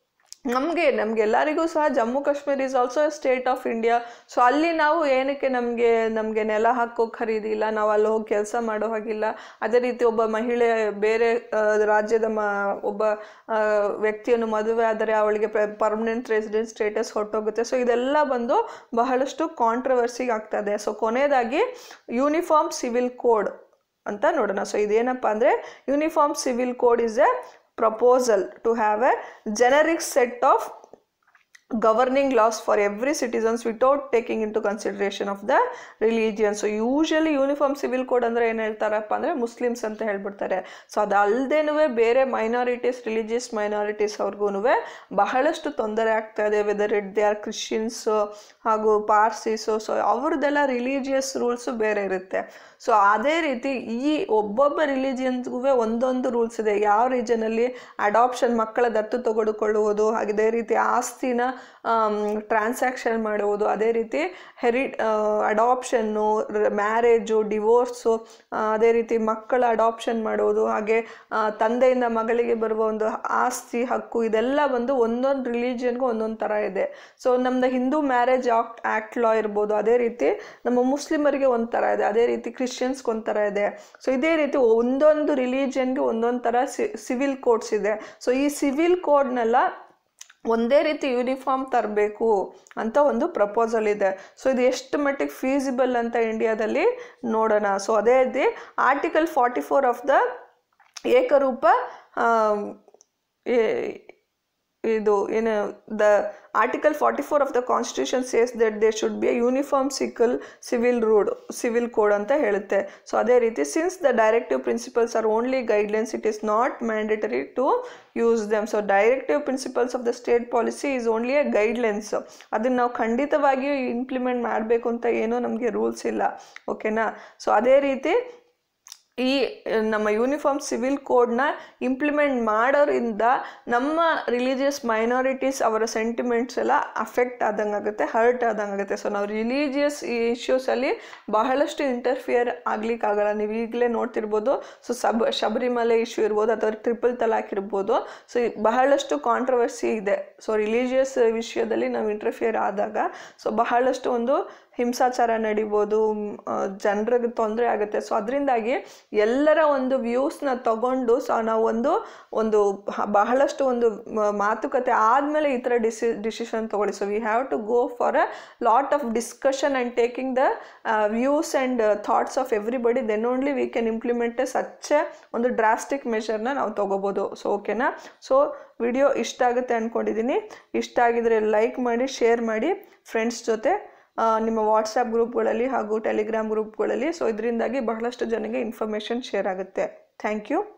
ನಮಗೆ ನಮಗೆಲ್ಲರಿಗೂ ಸಹ Jammu Kashmir is also state of India so ಅಲ್ಲಿ ನಾವು ಏನಕ್ಕೆ ನಮಗೆ ನಮಗೆ ನೆಲ ಹಾಕೋ ಖರೀದಿ ಇಲ್ಲ ನಾವು ಅಲ್ಲಿ ಹೋಗಿ ಕೆಲಸ ಮಾಡೋ ಹಾಗಿಲ್ಲ ಅದೇ ರೀತಿ ಒಬ್ಬ ಮಹಿಳೆ ಬೇರೆ ಆ, ರಾಜ್ಯದ ಮ ಒಬ್ಬ ಆ, ವ್ಯಕ್ತಿಯನ್ನು ಮದುವೆ ಆದರೆ ಅವಳಿಗೆ ಪರ್ಮನೆಂಟ್ ರೆಸಿಡೆಂಟ್ ಸ್ಟೇಟಸ್ ಹೊರಟೋಗುತ್ತೆ ಸೊ ಇದೆಲ್ಲ ಬಂದು ಬಹಳಷ್ಟು ಕಾಂಟ್ರವರ್ಸಿಗೆ ಆಗ್ತದೆ ಸೊ ಕೊನೆಯದಾಗಿ ಯೂನಿಫಾರ್ಮ್ ಸಿವಿಲ್ ಕೋಡ್ ಅಂತ ನೋಡೋಣ ಸೊ ಇದೇನಪ್ಪ ಅಂದರೆ uniform civil code is a proposal to have a generic set of governing laws for every citizens without taking into consideration of the religion so usually uniform civil code ಅಂದರೆ ಏನು ಹೇಳ್ತಾರಪ್ಪ ಅಂದರೆ Muslims ಅಂತ ಹೇಳ್ಬಿಡ್ತಾರೆ so ಅದಲ್ಲದೇನು ಬೇರೆ minorities religious minorities ಅವ್ರಿಗೂ ಬಹಳಷ್ಟು ತೊಂದರೆ ಆಗ್ತಾ ಇದೆ whether it they are Christians ಹಾಗೂ ಪಾರ್ಸೀಸು ಸೊ ಅವ್ರದ್ದೆಲ್ಲ ರಿಲಿಜಿಯಸ್ ರೂಲ್ಸು ಬೇರೆ ಇರುತ್ತೆ ಸೊ ಅದೇ ರೀತಿ ಈ ಒಬ್ಬೊಬ್ಬ ರಿಲಿಜಿಯನ್ಸ್ಗೂ ಒಂದೊಂದು ರೂಲ್ಸ್ ಇದೆ ಯಾವ ರೀಜನಲ್ಲಿ ಅಡಾಪ್ಷನ್ ಮಕ್ಕಳ ದತ್ತು ತೆಗೆದುಕೊಳ್ಳುವುದು ಅದೇ ರೀತಿ ಆಸ್ತಿನ ಟ್ರಾನ್ಸಾಕ್ಷನ್ ಮಾಡುವುದು ಅದೇ ರೀತಿ ಹೆರಿ ಅಡಾಪ್ಷನ್ನು ಮ್ಯಾರೇಜು ಡಿವೋರ್ಸು ಅದೇ ರೀತಿ ಮಕ್ಕಳ ಅಡಾಪ್ಷನ್ ಮಾಡುವುದು ಹಾಗೆ ಆ, ತಂದೆಯಿಂದ ಮಗಳಿಗೆ ಬರುವ ಒಂದು ಆಸ್ತಿ ಹಕ್ಕು ಇದೆಲ್ಲ ಬಂದು ಒಂದೊಂದು ರಿಲಿಜಿಯನ್ಗೂ ಒಂದೊಂದು ಥರ ಇದೆ ಸೊ ನಮ್ಮದು Hindu marriage act act law ಇರ್ಬೋದು ಅದೇ ರೀತಿ ನಮ್ಮ ಮುಸ್ಲಿಮರಿಗೆ ಒಂದು ಥರ ಇದೆ ಅದೇ ರೀತಿ ಕ್ರಿಶ್ಚಿಯನ್ಸ್ಗೆ ಒಂದು ಥರ ಇದೆ ಸೊ ಇದೇ ರೀತಿ ಒಂದೊಂದು ರಿಲಿಜಿಯನ್ಗೆ ಒಂದೊಂದು ಥರ ಸಿವಿಲ್ ಕೋಡ್ಸ್ ಇದೆ ಸೊ ಈ ಸಿವಿಲ್ ಕೋಡ್ನೆಲ್ಲ ಒಂದೇ ರೀತಿ ಯೂನಿಫಾರ್ಮ್ ತರಬೇಕು ಅಂತ ಒಂದು ಪ್ರಪೋಸಲ್ ಇದೆ ಸೊ ಇದು ಎಷ್ಟು ಮಟ್ಟಿಗೆ ಫೀಸಿಬಲ್ ಅಂತ ಇಂಡಿಯಾದಲ್ಲಿ ನೋಡೋಣ ಸೊ ಅದೇ ರೀತಿ article forty four of the ಏಕರೂಪ ಆಮ್, ಏ- ಇದು ಏನು the article forty four of the constitution says that they should be a uniform ಸಿಕಲ್ ಸಿವಿಲ್ ರೂಡ್ ಸಿವಿಲ್ ಕೋಡ್ ಅಂತ ಹೇಳುತ್ತೆ ಸೊ ಅದೇ ರೀತಿ since the directive principles are only guidelines it is not mandatory to use them so directive principles of the state policy is only a guidelines ಅದನ್ನು ನಾವು ಖಂಡಿತವಾಗಿಯೂ implement ಮಾಡಬೇಕು ಅಂತ ಏನೂ ನಮಗೆ ರೂಲ್ಸ್ ಇಲ್ಲ ಓಕೆನಾ ಸೊ ಅದೇ ರೀತಿ ಈ ನಮ್ಮ ಯೂನಿಫಾರ್ಮ್ ಸಿವಿಲ್ ಕೋಡ್ನ ಇಂಪ್ಲಿಮೆಂಟ್ ಮಾಡೋದ್ರಿಂದ ನಮ್ಮ ರಿಲಿಜಿಯಸ್ ಮೈನಾರಿಟೀಸ್ ಅವರ ಸೆಂಟಿಮೆಂಟ್ಸ್ ಎಲ್ಲ ಅಫೆಕ್ಟ್ ಆದಂಗೆ ಆಗುತ್ತೆ ಹರ್ಟ್ ಆದಂಗೆ ಆಗುತ್ತೆ ಸೊ ನಾವು ರಿಲಿಜಿಯಸ್ ಇಶ್ಯೂಸಲ್ಲಿ ಬಹಳಷ್ಟು ಇಂಟರ್ಫಿಯರ್ ಆಗ್ಲಿಕ್ಕಾಗಲ್ಲ ನೀವು ಈಗಲೇ ನೋಡ್ತಿರ್ಬೋದು ಸೊ ಸಬ್ ಶಬರಿಮಲೆ ಇಶ್ಯೂ ಇರ್ಬೋದು ಅಥವಾ ಟ್ರಿಪಲ್ ತಲಾಕ್ ಇರ್ಬೋದು ಸೊ ಬಹಳಷ್ಟು ಕಾಂಟ್ರವರ್ಸಿ ಇದೆ ಸೊ ರಿಲಿಜಿಯಸ್ ವಿಷಯದಲ್ಲಿ ನಾವು ಇಂಟರ್ಫಿಯರ್ ಆದಾಗ ಸೊ ಬಹಳಷ್ಟು ಒಂದು ಹಿಂಸಾಚಾರ ನಡಿಬೋದು ಜನರಿಗೆ ತೊಂದರೆ ಆಗುತ್ತೆ ಸೊ ಅದರಿಂದಾಗಿ ಎಲ್ಲರ ಒಂದು ವ್ಯೂಸ್ನ ತಗೊಂಡು ಸೊ ನಾವು ಒಂದು ಒಂದು ಹ- ಬಹಳಷ್ಟು ಒಂದು ಮ- ಮಾತುಕತೆ ಆದಮೇಲೆ ಈ ಥರ ಡಿಸಿ ಡಿಸಿಷನ್ ತೊಗೊಳ್ಳಿ so we have to go for a lot of discussion and taking the views and thoughts of everybody then only we can implement such a ಒಂದು ಡ್ರಾಸ್ಟಿಕ್ ಮೆಷರ್ನ ನಾವು ತೊಗೋಬೋದು ಸೊ ಓಕೆನಾ ಸೊ ವಿಡಿಯೋ ಇಷ್ಟ ಆಗುತ್ತೆ ಅಂದ್ಕೊಂಡಿದ್ದೀನಿ ಇಷ್ಟ ಆಗಿದ್ರೆ ಲೈಕ್ ಮಾಡಿ ಶೇರ್ ಮಾಡಿ ಫ್ರೆಂಡ್ಸ್ ಜೊತೆ ಆ, ನಿಮ್ಮ ವಾಟ್ಸಪ್ ಗ್ರೂಪ್ಗಳಲ್ಲಿ ಹಾಗೂ ಟೆಲಿಗ್ರಾಮ್ ಗ್ರೂಪ್ಗಳಲ್ಲಿ ಸೊ ಇದರಿಂದಾಗಿ ಬಹಳಷ್ಟು ಜನಗೆ ಇನ್ಫಾರ್ಮೇಷನ್ ಶೇರ್ ಆಗುತ್ತೆ ಥ್ಯಾಂಕ್ ಯು